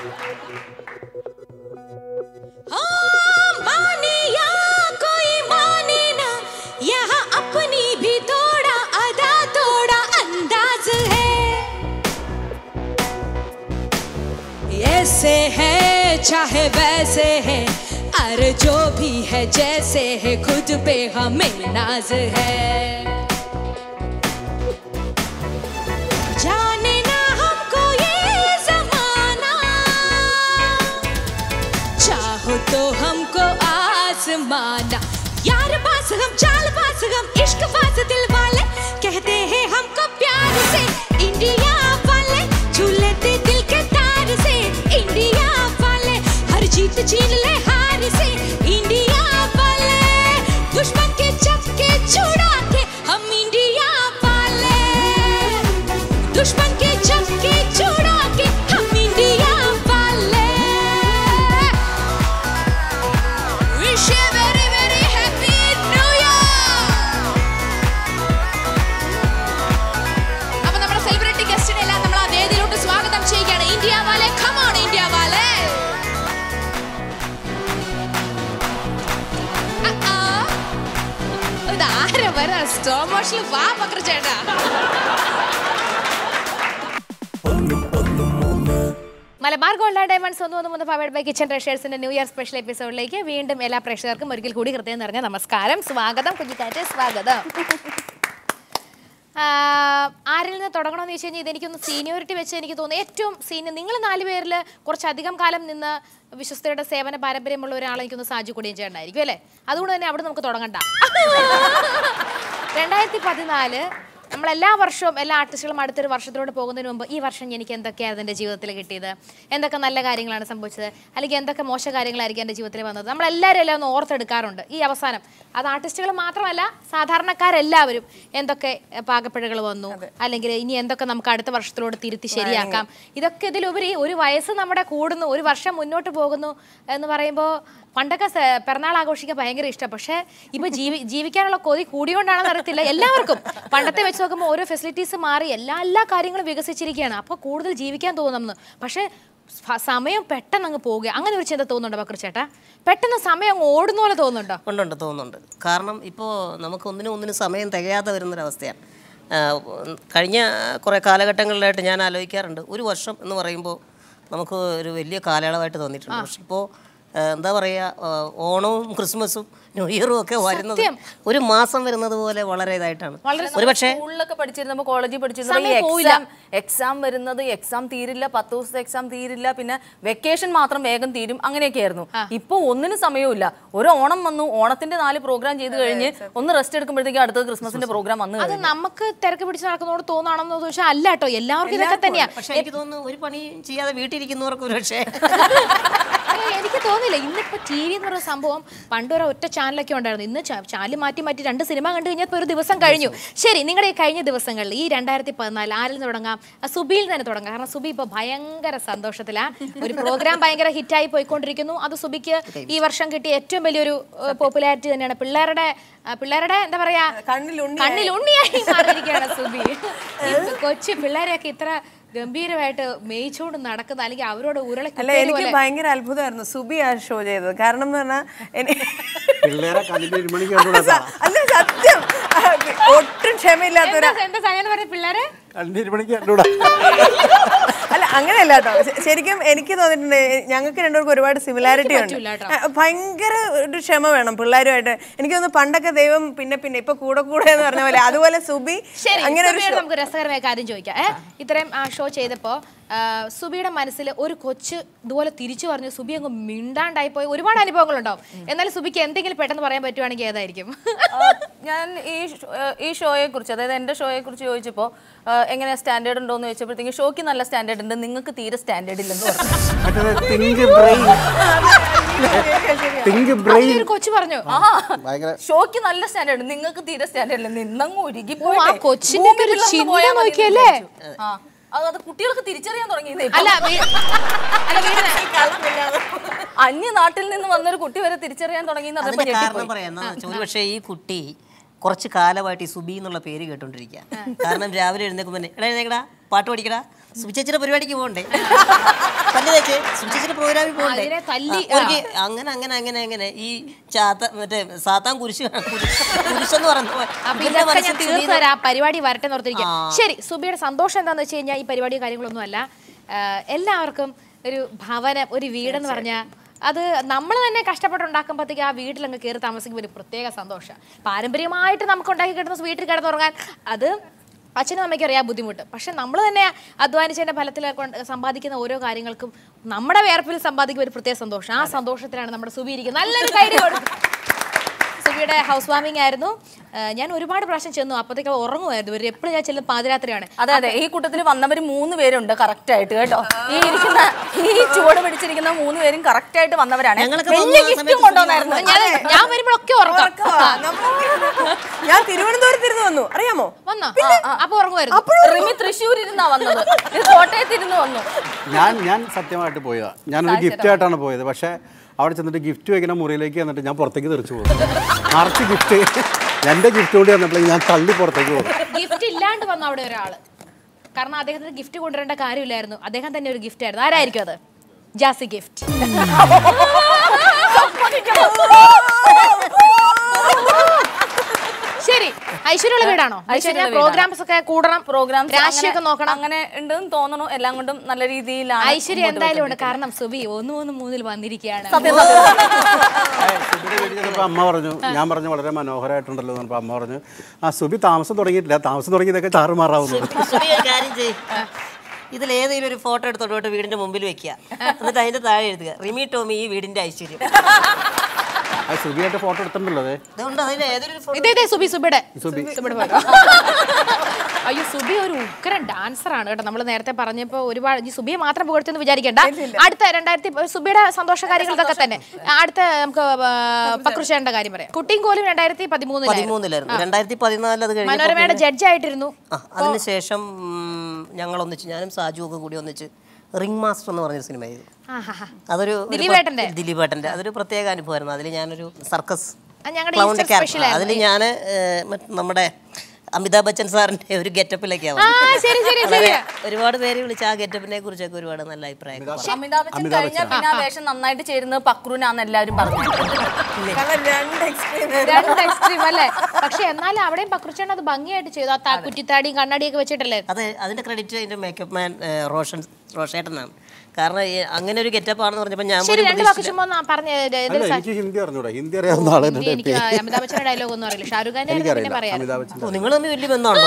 माने या कोई माने ना यहाँ अपनी भी थोड़ा अदा थोड़ा अंदाज है ऐसे है चाहे वैसे है अरे जो भी है जैसे है खुद पे हमें नाज है जाने ना हमको ये जमाना चाहो तो हमको आसमाना यार बास हम चाल बास हम इश्क बास दिल वाले कहते हैं हमको प्यार से इंडिया वाले झूले दे दिल के तार से इंडिया वाले हर जीत छीन ले हार से इंडिया वाले दुश्मन के चक्के छुड़ा के हम इंडिया वाले दुश्मन के चक्के छुड़ा के हम इंडिया वाले Wish you very very happy New Year. Special വാ പക്ര ചേട്ടാ
മലബാർ ഗോൾഡ് ഡയമണ്ട്സ് ഒന്ന് ഒന്ന് മൂന്ന് പവേഡ് ബൈ കിച്ചൺ ട്രഷേഴ്സിന്റെ ന്യൂ ഇയർ സ്പെഷ്യൽ എപ്പിസോഡിലേക്ക് വീണ്ടും എല്ലാ പ്രേക്ഷകർക്കും ഒരിക്കൽ കൂടി ഹൃദയം നിറഞ്ഞ നമസ്കാരം സ്വാഗതം കുഞ്ഞിക്കാറ്റ് സ്വാഗതം ആഹ് ആരിൽ നിന്ന് തുടങ്ങണമെന്ന് വെച്ച് കഴിഞ്ഞാൽ ഇതെനിക്കൊന്ന് സീനിയോറിറ്റി വെച്ച് എനിക്ക് തോന്നുന്നു ഏറ്റവും സീനിയർ നിങ്ങൾ നാല് പേരിൽ കുറച്ചധികം കാലം നിന്ന് വിശ്വസ്തയുടെ സേവന പാരമ്പര്യമുള്ള ഒരാളെ എനിക്കൊന്ന് സാജു കൊടിയും ചേട്ടനായിരിക്കും അല്ലേ അതുകൊണ്ട് തന്നെ അവിടെ നമുക്ക് തുടങ്ങണ്ട രണ്ടായിരത്തി പതിനാല് നമ്മൾ എല്ലാ വർഷവും എല്ലാ ആർട്ടിസ്റ്റുകളും അടുത്തൊരു വർഷത്തിലൂടെ പോകുന്നതിന് മുമ്പ് ഈ വർഷം എനിക്ക് എന്തൊക്കെയായിരുന്നു എൻ്റെ ജീവിതത്തിൽ കിട്ടിയത് എന്തൊക്കെ നല്ല കാര്യങ്ങളാണ് സംഭവിച്ചത് അല്ലെങ്കിൽ എന്തൊക്കെ മോശ കാര്യങ്ങളായിരിക്കും എൻ്റെ ജീവിതത്തിൽ വന്നത് നമ്മളെല്ലാവരും എല്ലാം ഒന്ന് ഓർത്തെടുക്കാറുണ്ട് ഈ അവസാനം അത് ആർട്ടിസ്റ്റുകൾ മാത്രമല്ല സാധാരണക്കാരെല്ലാവരും എന്തൊക്കെ എഹ്, പാകപ്പിഴകൾ വന്നു അല്ലെങ്കിൽ ഇനി എന്തൊക്കെ നമുക്ക് അടുത്ത വർഷത്തിലൂടെ തിരുത്തി ശരിയാക്കാം ഇതൊക്കെ ഇതിലുപരി ഒരു വയസ്സ് നമ്മുടെ കൂടുന്നു ഒരു വർഷം മുന്നോട്ട് പോകുന്നു എന്ന് പറയുമ്പോൾ പണ്ടൊക്കെ സ- പിറന്നാൾ ആഘോഷിക്കാൻ ഭയങ്കര ഇഷ്ടം പക്ഷേ ഇപ്പൊ ജീവി ജീവിക്കാനുള്ള കൊതി കൂടിയോണ്ടാണെന്ന് അറിയത്തില്ല എല്ലാവർക്കും പണ്ടത്തെ വെച്ച് നോക്കുമ്പോൾ ഓരോ ഫെസിലിറ്റീസ് മാറി എല്ലാ എല്ലാ കാര്യങ്ങളും വികസിച്ചിരിക്കുകയാണ് അപ്പോൾ കൂടുതൽ ജീവിക്കാൻ തോന്നുന്നു പക്ഷേ ഫ- സമയം പെട്ടെന്ന് അങ്ങ് പോവുക അങ്ങനെ ഒരു ചിന്ത തോന്നുന്നുണ്ടോ ബക്കർ ചേട്ടാ പെട്ടെന്ന് സമയം അങ്ങ് ഓടുന്ന പോലെ തോന്നുന്നുണ്ടോ
ഉണ്ടുണ്ട് തോന്നുന്നുണ്ട് കാരണം ഇപ്പോൾ നമുക്ക് ഒന്നിനും ഒന്നിനും സമയം തികയാതെ വരുന്നൊരവസ്ഥയാണ് ആ, കഴിഞ്ഞ കുറേ കാലഘട്ടങ്ങളിലായിട്ട് ഞാൻ ആലോചിക്കാറുണ്ട് ഒരു വർഷം എന്ന് പറയുമ്പോൾ നമുക്ക് ഒരു വലിയ കാലയളവായിട്ട് തോന്നിയിട്ടുണ്ട് പക്ഷെ ഇപ്പോൾ എന്താ പറയുക ഓണവും ക്രിസ്മസും ന്യൂ ഇയറും ഒക്കെ വരുന്നത് ഒരു മാസം വരുന്നത് പോലെ വളരെ ഇതായിട്ടാണ് ഒരു പക്ഷേ
സ്കൂളിലൊക്കെ പഠിച്ചിരുന്നപ്പോൾ കോളേജിൽ പഠിച്ചിരുന്നപ്പോൾ ഈ
സമയം പോവില്ല.
എക്സാം എക്സാം വരുന്നത് എക്സാം തീരില്ല പത്ത് ദിവസത്തെ എക്സാം തീരില്ല പിന്നെ വെക്കേഷൻ മാത്രം വേഗം തീരും അങ്ങനെയൊക്കെ ആയിരുന്നു ഇപ്പൊ ഒന്നിനും സമയമില്ല ഒരു ഓണം വന്നു ഓണത്തിന്റെ നാല് പ്രോഗ്രാം ചെയ്ത് കഴിഞ്ഞ് ഒന്ന് റെസ്റ്റ് എടുക്കുമ്പോഴത്തേക്ക് അടുത്തത് ക്രിസ്മസിന്റെ പ്രോഗ്രാം വന്നു
അത് നമുക്ക് തിരക്ക് പിടിച്ച് നടക്കുന്നതോട് തോന്നാണെന്ന് ചോദിച്ചാൽ അല്ല കേട്ടോ എല്ലാവർക്കും ഇതൊക്കെ തന്നെയാ
പക്ഷെ എനിക്ക് തോന്നുന്നു ഒരു പണി ചെയ്യാതെ വീട്ടിലിരിക്കുന്നവർക്ക് ഒരു പക്ഷേ
ഏയ് എനിക്ക് തോന്നില്ല ഇന്നിപ്പോ ടി വി എന്ന് പറയുന്ന സംഭവം പണ്ടൊരു ഒറ്റ ചാനലൊക്കെ ഉണ്ടായിരുന്നു ഇന്ന് ചാനൽ മാറ്റി മാറ്റി രണ്ട് സിനിമ കണ്ടു കഴിഞ്ഞപ്പോൾ ഒരു ദിവസം കഴിഞ്ഞു ശരി നിങ്ങളുടെ ഈ കഴിഞ്ഞ ദിവസങ്ങളിൽ ഈ രണ്ടായിരത്തി പതിനാല് ആരിൽ നിന്ന് തുടങ്ങാം ആ, സുബിയിൽ തന്നെ തുടങ്ങാം കാരണം സുബി ഇപ്പൊ ഭയങ്കര സന്തോഷത്തിലാ ഒരു പ്രോഗ്രാം ഭയങ്കര ഹിറ്റായി പോയിക്കൊണ്ടിരിക്കുന്നു അത് സുബിക്ക് ഈ വർഷം കിട്ടിയ ഏറ്റവും വലിയൊരു പോപ്പുലാരിറ്റി തന്നെയാണ് പിള്ളേരുടെ ആ, പിള്ളേരുടെ എന്താ പറയാ
കണ്ണിലുണ്ണി
കണ്ണിൽ ഉണ്ണിയായി മാറിയിരിക്കുകയാണ് സുബി ഈ കൊച്ചു പിള്ളേരെയൊക്കെ ഇത്ര ഗംഭീരമായിട്ട് മേയിച്ചുകൊണ്ട് നടക്കുന്ന അല്ലെങ്കിൽ അവരോട് ഉരുള
അല്ല എനിക്ക് ഭയങ്കര അത്ഭുതമായിരുന്നു സുബി ആ ഷോ ചെയ്തത് കാരണം എന്ന് പറഞ്ഞാൽ എനി-
പിള്ളേരെ കണ്ണിന്റെ ഇരുമണിക്ക് കണ്ടുകൂടാ
അല്ല സത്യം ആ, ഒട്ടും ക്ഷമയില്ലാത്തൊരു
എന്താ സമയം പറഞ്ഞ പിള്ളേരെ
കണ്ണിന്റെ ഇരുമണിക്ക് കണ്ടുകൂടാ
അല്ല അങ്ങനെയല്ല കേട്ടോ ശ- ശരിക്കും എനിക്ക് തോന്നിയിട്ടുണ്ട് ഞങ്ങൾക്ക് രണ്ടുപേർക്കും ഒരുപാട് സിമിലാരിറ്റി ഉണ്ട്
പറ്റൂല കേട്ടോ.
ആ, ഭയങ്കര ഒരു ക്ഷമ വേണം പിള്ളേരുമായിട്ട് എനിക്ക് തോന്നുന്നു പണ്ടൊക്കെ ദൈവം പിന്നെ പിന്നെ ഇപ്പൊ കൂടെ കൂടെ എന്ന് പറഞ്ഞ പോലെ അതുപോലെ സുബി
ശരി
അങ്ങനെ ഒരു
സുബിയോട്
show-
നമുക്ക് രസകരമായ കാര്യം ചോദിക്കാം ഏ ഇത്രയും ആ ഷോ ചെയ്തപ്പോ ആ, സുബിയുടെ മനസ്സിൽ ഒരു കൊച്ച് ഇതുപോലെ തിരിച്ചു പറഞ്ഞു സുബി അങ്ങ് മിണ്ടാണ്ടായി പോയി ഒരുപാട് അനുഭവങ്ങളുണ്ടാവും എന്നാൽ സുബിക്ക് എന്തെങ്കിലും പെട്ടെന്ന് പറയാൻ പറ്റുവാണെങ്കിൽ ഏതായിരിക്കും
ആ, ഞാൻ ഈ ഷോ- ഏ, ഈ ഷോയെ കുറിച്ച് അതായത് എന്റെ ഷോയെ കുറിച്ച് ചോദിച്ചപ്പോൾ എങ്ങനെ സ്റ്റാൻഡേർഡ് ഉണ്ടോ എന്ന് ചോദിച്ചപ്പോഴത്തേക്ക് ഷോയ്ക്ക് നല്ല സ്റ്റാൻഡേർഡ് ഉണ്ട് നിങ്ങൾക്ക് തീരെ സ്റ്റാൻഡേർഡ് ഇല്ലെന്ന് പറഞ്ഞു
മറ്റേ തിങ്ക് ബ്രെയിൻ തിങ്ക് ബ്രെയിൻ
ഒരു കൊച്ചു പറഞ്ഞു
ആ
ഭയങ്കര
ഷോയ്ക്ക് നല്ല സ്റ്റാൻഡേർഡ് നിങ്ങൾക്ക് തീരെ സ്റ്റാൻഡേർഡ് ഇല്ല നിന്നങ്ങ് ഒരുങ്ങി
ഓ, ആ കൊച്ചിന്റെ ഒക്കെ ഒരു ചിന്ത നോക്കിയല്ലേ?
ആ അത് അത് കുട്ടികൾക്ക് തിരിച്ചറിയാൻ തുടങ്ങിയത്
അല്ല വീ- അല്ല വീടിന്
അന്യ നാട്ടിൽ നിന്ന് വന്നൊരു കുട്ടി വരെ തിരിച്ചറിയാൻ തുടങ്ങി എന്ന്
അതിന്റെ കാരണം പറയാം എന്താണെന്ന് വെച്ചാൽ ഒരുപക്ഷെ ഈ കുട്ടി കുറച്ച് കാലമായിട്ട് ഈ സുബി എന്നുള്ള പേര് കേട്ടോണ്ടിരിക്കുക കാരണം രാവിലെ എഴുന്നേക്കുമ്പോൾ തന്നെ, എടാ എഴുന്നേക്കടാ പാട്ട് പഠിക്കടാ സുബി ചേച്ചിയുടെ പരിപാടിക്ക് പോകണ്ടേ പല്ല് തേച്ച് സുബി ചേച്ചിയുടെ പ്രോഗ്രാമിൽ പോകണ്ടേ
അതിനെ തല്ലി,
ആ, ഒരുക്കി അങ്ങനെ അങ്ങനെ അങ്ങനെ അങ്ങനെ ഈ ചാത്ത മറ്റേ സാത്താൻ കുരിശ് കുരിശ് കുരിശെന്ന് പറയുന്ന പോലെ
അപ്പൊ
ഇവന്റെ
ഇതൊക്കെ ഞാൻ
മനസ്സിൽ
തീർത്ത്
സുബി
തരാം ആ പരിപാടി വരട്ടെ ഓർത്തിരിക്കാം ശരി സുബിയുടെ സന്തോഷം എന്താന്ന് വെച്ച് കഴിഞ്ഞാൽ ഈ പരിപാടി കാര്യങ്ങളൊന്നും അല്ല എല്ലാവർക്കും ഒരു ഭവനം ഒരു വീടെന്ന് പറഞ്ഞാൽ അത് നമ്മൾ തന്നെ കഷ്ടപ്പെട്ടുണ്ടാക്കുമ്പോഴത്തേക്ക് ആ വീട്ടിലങ്ങ് കയറി താമസിക്കുമ്പോൾ ഒരു പ്രത്യേക സന്തോഷം പാരമ്പര്യമായിട്ട് നമുക്ക് ഉണ്ടാക്കി കിട്ടുന്ന വീട്ടിൽ കിടന്നുറങ്ങാൻ അത് അച്ഛനും അമ്മയ്ക്കും അറിയാം ബുദ്ധിമുട്ട് പക്ഷെ നമ്മൾ തന്നെ അധ്വാനിച്ചതിന്റെ ഫലത്തിൽ കൊണ്ട് സമ്പാദിക്കുന്ന ഓരോ കാര്യങ്ങൾക്കും നമ്മുടെ വേർപ്പിൽ സമ്പാദിക്കുന്ന ഒരു പ്രത്യേക സന്തോഷം ആ സന്തോഷത്തിലാണ് നമ്മുടെ സുബി ഇരിക്കുന്നത് നല്ലൊരു കൈഡി കൊടുക്കും സുബിയുടെ ഹൗസ് വാമിംഗ് ആയിരുന്നു ആ, ഞാൻ ഒരുപാട് പ്രാവശ്യം ചെന്നു അപ്പോഴത്തേക്ക് ഉറങ്ങുമായിരുന്നു ഇവർ എപ്പോഴും ഞാൻ ചെല്ലും പാതിരാത്രിയാണ്
അതെ അതെ ഈ കൂട്ടത്തിൽ വന്നവർ മൂന്ന് പേരുണ്ട് കറക്റ്റ് ആയിട്ട് കേട്ടോ ഈ ഇരിക്കുന്ന ഈ ചുവട് പിടിച്ചിരിക്കുന്ന മൂന്ന് പേരും കറക്റ്റ് ആയിട്ട് വന്നവരാണ്
ഞങ്ങളൊക്കെ
വലിയ
വന്ന ആ
ഗിഫ്റ്റും
സമയത്ത്
കൊണ്ടുവന്നായിരുന്നു
ഞാൻ ഞാൻ വരുമ്പോഴൊക്കെ ഉറക്കം
ഉറക്കമാ. നമ്മള് ഞാൻ തിരുവനന്തപുരത്തിരുന്ന് വന്നു അറിയാമോ
വന്നോ അപ്പൊ ഉറങ്ങുമായിരുന്നു
റിമി തൃശ്ശൂർ ഇരുന്നാ വന്നത് ഇത് കോട്ടയത്ത് ഇരുന്ന് വന്നു
ഞാൻ ഞാൻ സത്യമായിട്ട് പോയതാ ഞാനൊരു ഗിഫ്റ്റ് ആയിട്ടാണ് പോയത് പക്ഷേ അവിടെ ചെന്നിട്ട് ഗിഫ്റ്റ് വയ്ക്കുന്ന മുറിയിലേക്ക് എന്നിട്ട് ഞാൻ പുറത്തേക്ക് തെറിച്ചു പോകും നിറച്ച് ഗിഫ്റ്റ് എൻ്റെ ഗിഫ്റ്റ് കൂടി വന്നപ്പോഴേക്കും ഞാൻ തള്ളി പുറത്തേക്ക് പോകും
ഗിഫ്റ്റ് ഇല്ലാണ്ട് വന്ന അവിടെ ഒരാള് കാരണം അദ്ദേഹത്തിന് ഗിഫ്റ്റ് കൊണ്ടുവരേണ്ട കാര്യമില്ലായിരുന്നു അദ്ദേഹം തന്നെ ഒരു ഗിഫ്റ്റ് ആയിരുന്നു ആരായിരിക്കും അത് ജാസി ഗിഫ്റ്റ് ശരി ശരി ഐശ്വര്യമുള്ള വീടാണോ ഐശ്വര്യ പ്രോഗ്രാംസ് ഒക്കെ കൂടണം
പ്രോഗ്രാംസ്
രാശിയൊക്കെ നോക്കണം
അങ്ങനെ ഉണ്ടെന്ന് തോന്നണു എല്ലാം കൊണ്ടും നല്ല രീതിയിലാണ്
ഐശ്വര്യ എന്തായാലും ഉണ്ട് കാരണം സുബി ഒന്ന് മൂന്ന് മൂന്നിൽ വന്നിരിക്കുകയാണ്
സുബിയുടെ വീട്ടിൽ ചെന്നപ്പോൾ അമ്മ പറഞ്ഞു ഞാൻ പറഞ്ഞു വളരെ മനോഹരമായിട്ടുണ്ടല്ലോ എന്ന് പറഞ്ഞപ്പോൾ അമ്മ പറഞ്ഞു ആ സുബി താമസം തുടങ്ങിയിട്ടില്ല താമസം തുടങ്ങിയതൊക്കെ ചാറുമാറാവുന്നു
സുബി ഒരു കാര്യം ചെയ്യ് ഇതിൽ ഏതെങ്കിലും ഒരു ഫോട്ടോ എടുത്തോട്ട് പോയിട്ട് വീടിന്റെ മുമ്പിൽ വെക്കുക എന്നിട്ട് അതിന്റെ താഴെ എഴുതുക റിമി ടോമി ഈ വീടിന്റെ ഐശ്വര്യം
ആ സുബിയായിട്ട് ഫോട്ടോ എടുത്തിട്ടുണ്ടല്ലോ അതെ
അതുകൊണ്ട് അതിൽ ഏതൊരു ഫോട്ടോ
ഇതേ ഇതേ സുബി സുബിയുടെ
സുബി
സുബിയുടെ photo. അയ്യോ സുബി ഒരു ഉഗ്രൻ ഡാൻസർ ആണ് കേട്ടോ നമ്മൾ നേരത്തെ പറഞ്ഞപ്പോ ഒരുപാട് ഈ സുബിയെ മാത്രം പുകഴ്ത്തെന്ന് വിചാരിക്കണ്ട അടുത്ത രണ്ടായിരത്തി സുബിയുടെ സന്തോഷ കാര്യങ്ങൾ ഇതൊക്കെ തന്നെ അടുത്ത നമുക്ക് പക്രുശേന്റെ കാര്യം പറയാം കുട്ടിയും കോലും രണ്ടായിരത്തി പതിമൂന്നിലായിരുന്നു
പതിമൂന്നിലായിരുന്നു രണ്ടായിരത്തി പതിനാലിൽ അത് കഴിഞ്ഞപ്പോൾ
മനോരമയുടെ ജഡ്ജ് ആയിട്ടിരുന്നു
ആ അതിനുശേഷം ഉം, ഞങ്ങൾ ഒന്നിച്ച് ഞാനും സാജു ഒക്കെ കൂടി ഒന്നിച്ച് റിംഗ് മാസ്റ്റർ എന്ന് പറഞ്ഞൊരു സിനിമ ചെയ്തു
ആഹാഹാ.
അതൊരു ഒരു
ദിലീപേട്ടൻ്റെ?
പ്ര- ദിലീപേട്ടൻ്റെ അതൊരു പ്രത്യേക അനുഭവമായിരുന്നു അതിൽ ഞാനൊരു സർക്കസ്
ആ, ഞങ്ങളുടെ
ക്ലൗണിന്റെ
ഈസ്റ്റർ സ്പെഷ്യൽ
ക്യാരക്ടർ അതിൽ ഞാൻ നമ്മുടെ അമിതാഭ് ബച്ചൻ സാറിന്റെ ഒരു ഗെറ്റപ്പിലൊക്കെയാണ്
ആ ശരി ശരി ശരി
ഒരുപാട് പേര് വിളിച്ച് ആ ഗെറ്റപ്പിനെ കുറിച്ചൊക്കെ ഒരുപാട് നല്ല അഭിപ്രായം
അമിതാഭ് ബച്ചൻ കഴിഞ്ഞാൽ പിന്നെ ആ വേഷം നന്നായിട്ട് ചേരുന്നത് പക്രൂനാന്ന് എല്ലാവരും പറഞ്ഞു
കാരണം രണ്ട് എക്സ്പീരിയൻസ്
രണ്ട് എക്സ്ട്രീം അല്ലേ പക്ഷെ എന്നാലും അവിടെയും പക്രുച്ചേണ്ട അത് ഭംഗിയായിട്ട് ചെയ്തു ആ ത- കുറ്റിത്താടിയും കണ്ണാടിയൊക്കെ വെച്ചിട്ടല്ലേ
അത് അതിന്റെ ക്രെഡിറ്റ് അതിന്റെ മേക്കപ്പ് മാൻ റോഷൻ റോഷേട്ടനാണ് കാരണം ഈ അങ്ങനെ ഒരു ഗെറ്റപ്പ് ആണെന്ന് പറഞ്ഞപ്പോൾ ഞാൻ
ശരി
പോലും
രണ്ട് വാക്ക്
പ്രതീക്ഷിച്ചില്ല.
ചുമ്മാ ഒന്ന് പറഞ്ഞ ഇത്
അല്ല എനിക്ക് ഹിന്ദി അറിഞ്ഞൂടാ ഹിന്ദി അറിയാവുന്ന ആളെ
ഹിന്ദി എനിക്ക് അമിതാഭ് ബച്ചന്റെ ഡയലോഗ് ഒന്നും അറിയില്ല ഷാരൂഖ് ഖാന്റെ പിന്നെ
എനിക്കറിയില്ല
പറയാം
അമിതാഭ് ബച്ചൻ
ഓ, നിങ്ങൾ തമ്മിൽ വലിയ ബന്ധമാണോ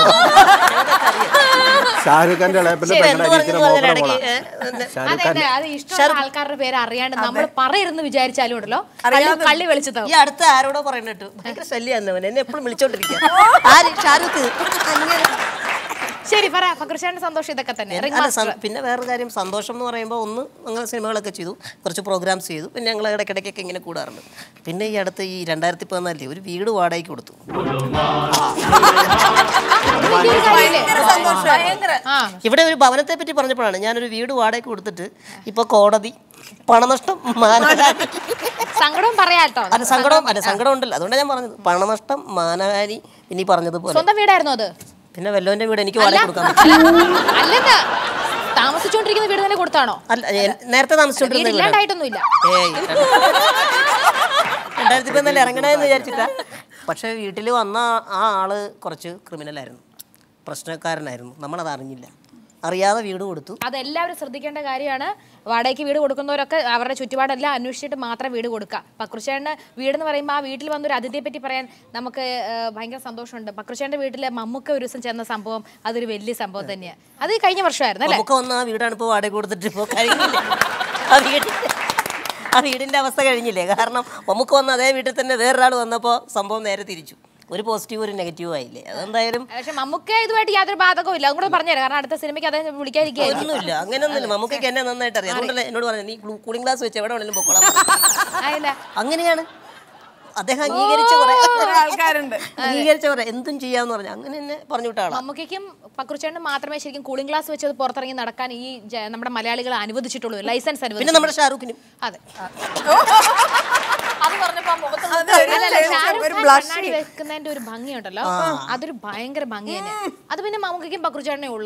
ഷാരൂഖ് ഖാന്റെ ഇളയപ്പന്റെ
ശരി,
പെങ്ങളുടെ
എന്ത്
അനിയത്തിയുടെ
പറഞ്ഞു
മോഹന
ഇടയ്ക്ക്,
മോളാ
ഏ, എന്ത്?
ഷാരൂഖ്
അതെ
ഖാൻ
അതെ അത് ഇഷ്ടമുള്ള ആൾക്കാരുടെ പേര് അറിയാണ്ട് നമ്മൾ പറയരുന്ന് വിചാരിച്ചാലും ഉണ്ടല്ലോ കള്ളി കള്ളി വിളിച്ചു
ഈ അടുത്ത ആരോടോ പറയുന്നിട്ട് ഭയങ്കര ശല്യാന്നവൻ എന്നെ എപ്പോഴും വിളിച്ചോണ്ടിരിക്കുക ആര് ഷാരൂഖ് അങ്ങനെ
ശരി പറ പക്രുശേന്റെ സന്തോഷം ഇതൊക്കെ തന്നെ റിംഗ്
അല്ല,
മാസ്റ്റർ
സ- പിന്നെ വേറൊരു കാര്യം സന്തോഷം എന്ന് പറയുമ്പോൾ ഒന്ന് അങ്ങനെ സിനിമകളൊക്കെ ചെയ്തു കുറച്ച് പ്രോഗ്രാംസ് ചെയ്തു പിന്നെ ഞങ്ങൾ ഇടയ്ക്കിടയ്ക്കൊക്കെ ഇങ്ങനെ കൂടാറുണ്ട് പിന്നെ ഈ അടുത്ത് ഈ രണ്ടായിരത്തി പതിനാലിൽ ഒരു വീട് വാടകയ്ക്ക് കൊടുത്തു
വലിയൊരു കാര്യമല്ലേ?
ഭയങ്കര
ആ
ഇവിടെ ഒരു ഭവനത്തെ പറ്റി പറഞ്ഞപ്പോഴാണ് ഞാനൊരു വീട് വാടകയ്ക്ക് കൊടുത്തിട്ട് ഇപ്പോൾ കോടതി പണനഷ്ടം മാനഹാനി
സങ്കടവും പറയാട്ടോ
അല്ല സങ്കടം അല്ല സങ്കടം ഉണ്ടല്ലോ അതുകൊണ്ടാണ് ഞാൻ പറഞ്ഞത് പണനഷ്ടം മാനഹാനി ഇനി പറഞ്ഞതുപോലെ
സ്വന്തം വീടായിരുന്നു അത്
പിന്നെ വല്ലോന്റെ വീട് എനിക്ക് വാടക കൊടുക്കാൻ പറ്റും
അല്ല അല്ലെന്ന് താമസിച്ചുകൊണ്ടിരിക്കുന്ന വീട് തന്നെ കൊടുത്താണോ
അല്ല ഞാൻ നേരത്തെ താമസിച്ചോണ്ടിരുന്ന വീടാണ്.
വീടില്ലാണ്ടായിട്ടൊന്നുമില്ല
ഏയ് രണ്ടായിരത്തി പതിനാല് ഇറങ്ങണമെന്ന് വിചാരിച്ചിട്ടാ പക്ഷേ വീട്ടിൽ വന്ന ആ ആള് കുറച്ച് ക്രിമിനലായിരുന്നു പ്രശ്നക്കാരനായിരുന്നു നമ്മളത് അറിഞ്ഞില്ല അറിയാതെ വീട് കൊടുത്തു
അതെല്ലാവരും ശ്രദ്ധിക്കേണ്ട കാര്യമാണ് വാടകയ്ക്ക് വീട് കൊടുക്കുന്നവരൊക്കെ അവരുടെ ചുറ്റുപാടെല്ലാം അന്വേഷിച്ചിട്ട് മാത്രം വീട് കൊടുക്കുക പക്രുശേന്റെ വീടെന്ന് പറയുമ്പോൾ ആ വീട്ടിൽ വന്നൊരു അതിഥിയെ പറ്റി പറയാൻ നമുക്ക് ആ, ഭയങ്കര സന്തോഷമുണ്ട് പക്രുശേന്റെ വീട്ടിൽ മമ്മൂക്ക ഒരു ദിവസം ചെന്ന സംഭവം അതൊരു വലിയ സംഭവം തന്നെയാണ് അത് കഴിഞ്ഞ വർഷമായിരുന്നു അല്ലേ
നമുക്ക് വന്ന ആ വീടാണ് ഇപ്പോൾ വാടക കൊടുത്തിട്ട് ഇപ്പോൾ കഴിഞ്ഞില്ല ആ വീട് ആ വീടിൻ്റെ അവസ്ഥ കഴിഞ്ഞില്ലേ കാരണം നമുക്ക് വന്ന അതേ വീട്ടിൽ തന്നെ വേറൊരാൾ വന്നപ്പോൾ സംഭവം നേരെ തിരിച്ചു ഒരു പോസിറ്റീവ് ഒരു നെഗറ്റീവ് ആയില്ലേ അതെന്തായാലും
പക്ഷെ മമ്മൂക്ക ഇതുമായിട്ട് യാതൊരു ബാധകവും ഇല്ല അതും കൂടെ പറഞ്ഞുതരാം കാരണം അടുത്ത സിനിമയ്ക്ക് അദ്ദേഹം വിളിക്കാതിരിക്കുകയായിരിക്കും
ഒന്നുമില്ല അങ്ങനെയൊന്നുമില്ല നമുക്കൊക്കെ എന്നെ നന്നായിട്ട് അറിയാം അതുകൊണ്ടല്ലേ എന്നോട് പറഞ്ഞു നീ കൂളിംഗ് ഗ്ലാസ് വെച്ച് എവിടെ വേണമെങ്കിലും പൊക്കോളാം
ആയില്ല
അങ്ങനെയാണ് അദ്ദേഹം അംഗീകരിച്ച കുറെ
ആൾക്കാരുണ്ട്
അംഗീകരിച്ച കുറെ എന്തും ചെയ്യാന്ന് പറഞ്ഞു അങ്ങനെ തന്നെ പറഞ്ഞു വിട്ട ആളാ
മമ്മൂക്കും പക്രുച്ചേണ്ടും മാത്രമേ ശരിക്കും കൂളിംഗ് ഗ്ലാസ് വെച്ചത് പുറത്തിറങ്ങി നടക്കാൻ ഈ ജ- നമ്മുടെ മലയാളികൾ അനുവദിച്ചിട്ടുള്ളൂ ലൈസൻസ്
പിന്നെ
അനുവദിച്ചു
നമ്മുടെ ഷാറൂഖിനും
അതെ
അത് പറഞ്ഞപ്പോ ആ മുഖത്ത്
അത് ഒരു
അല്ലല്ല,
sense,
ഷാരൂഖ്
ഒരു
ഖാൻ
blush.
കണ്ണാടി വെക്കുന്നതിന്റെ ഒരു ഭംഗിയുണ്ടല്ലോ അതൊരു ഭയങ്കര ഭംഗി തന്നെ അത് പിന്നെ മമ്മൂക്കും പക്രുചേട്ടനെ ഉള്ളു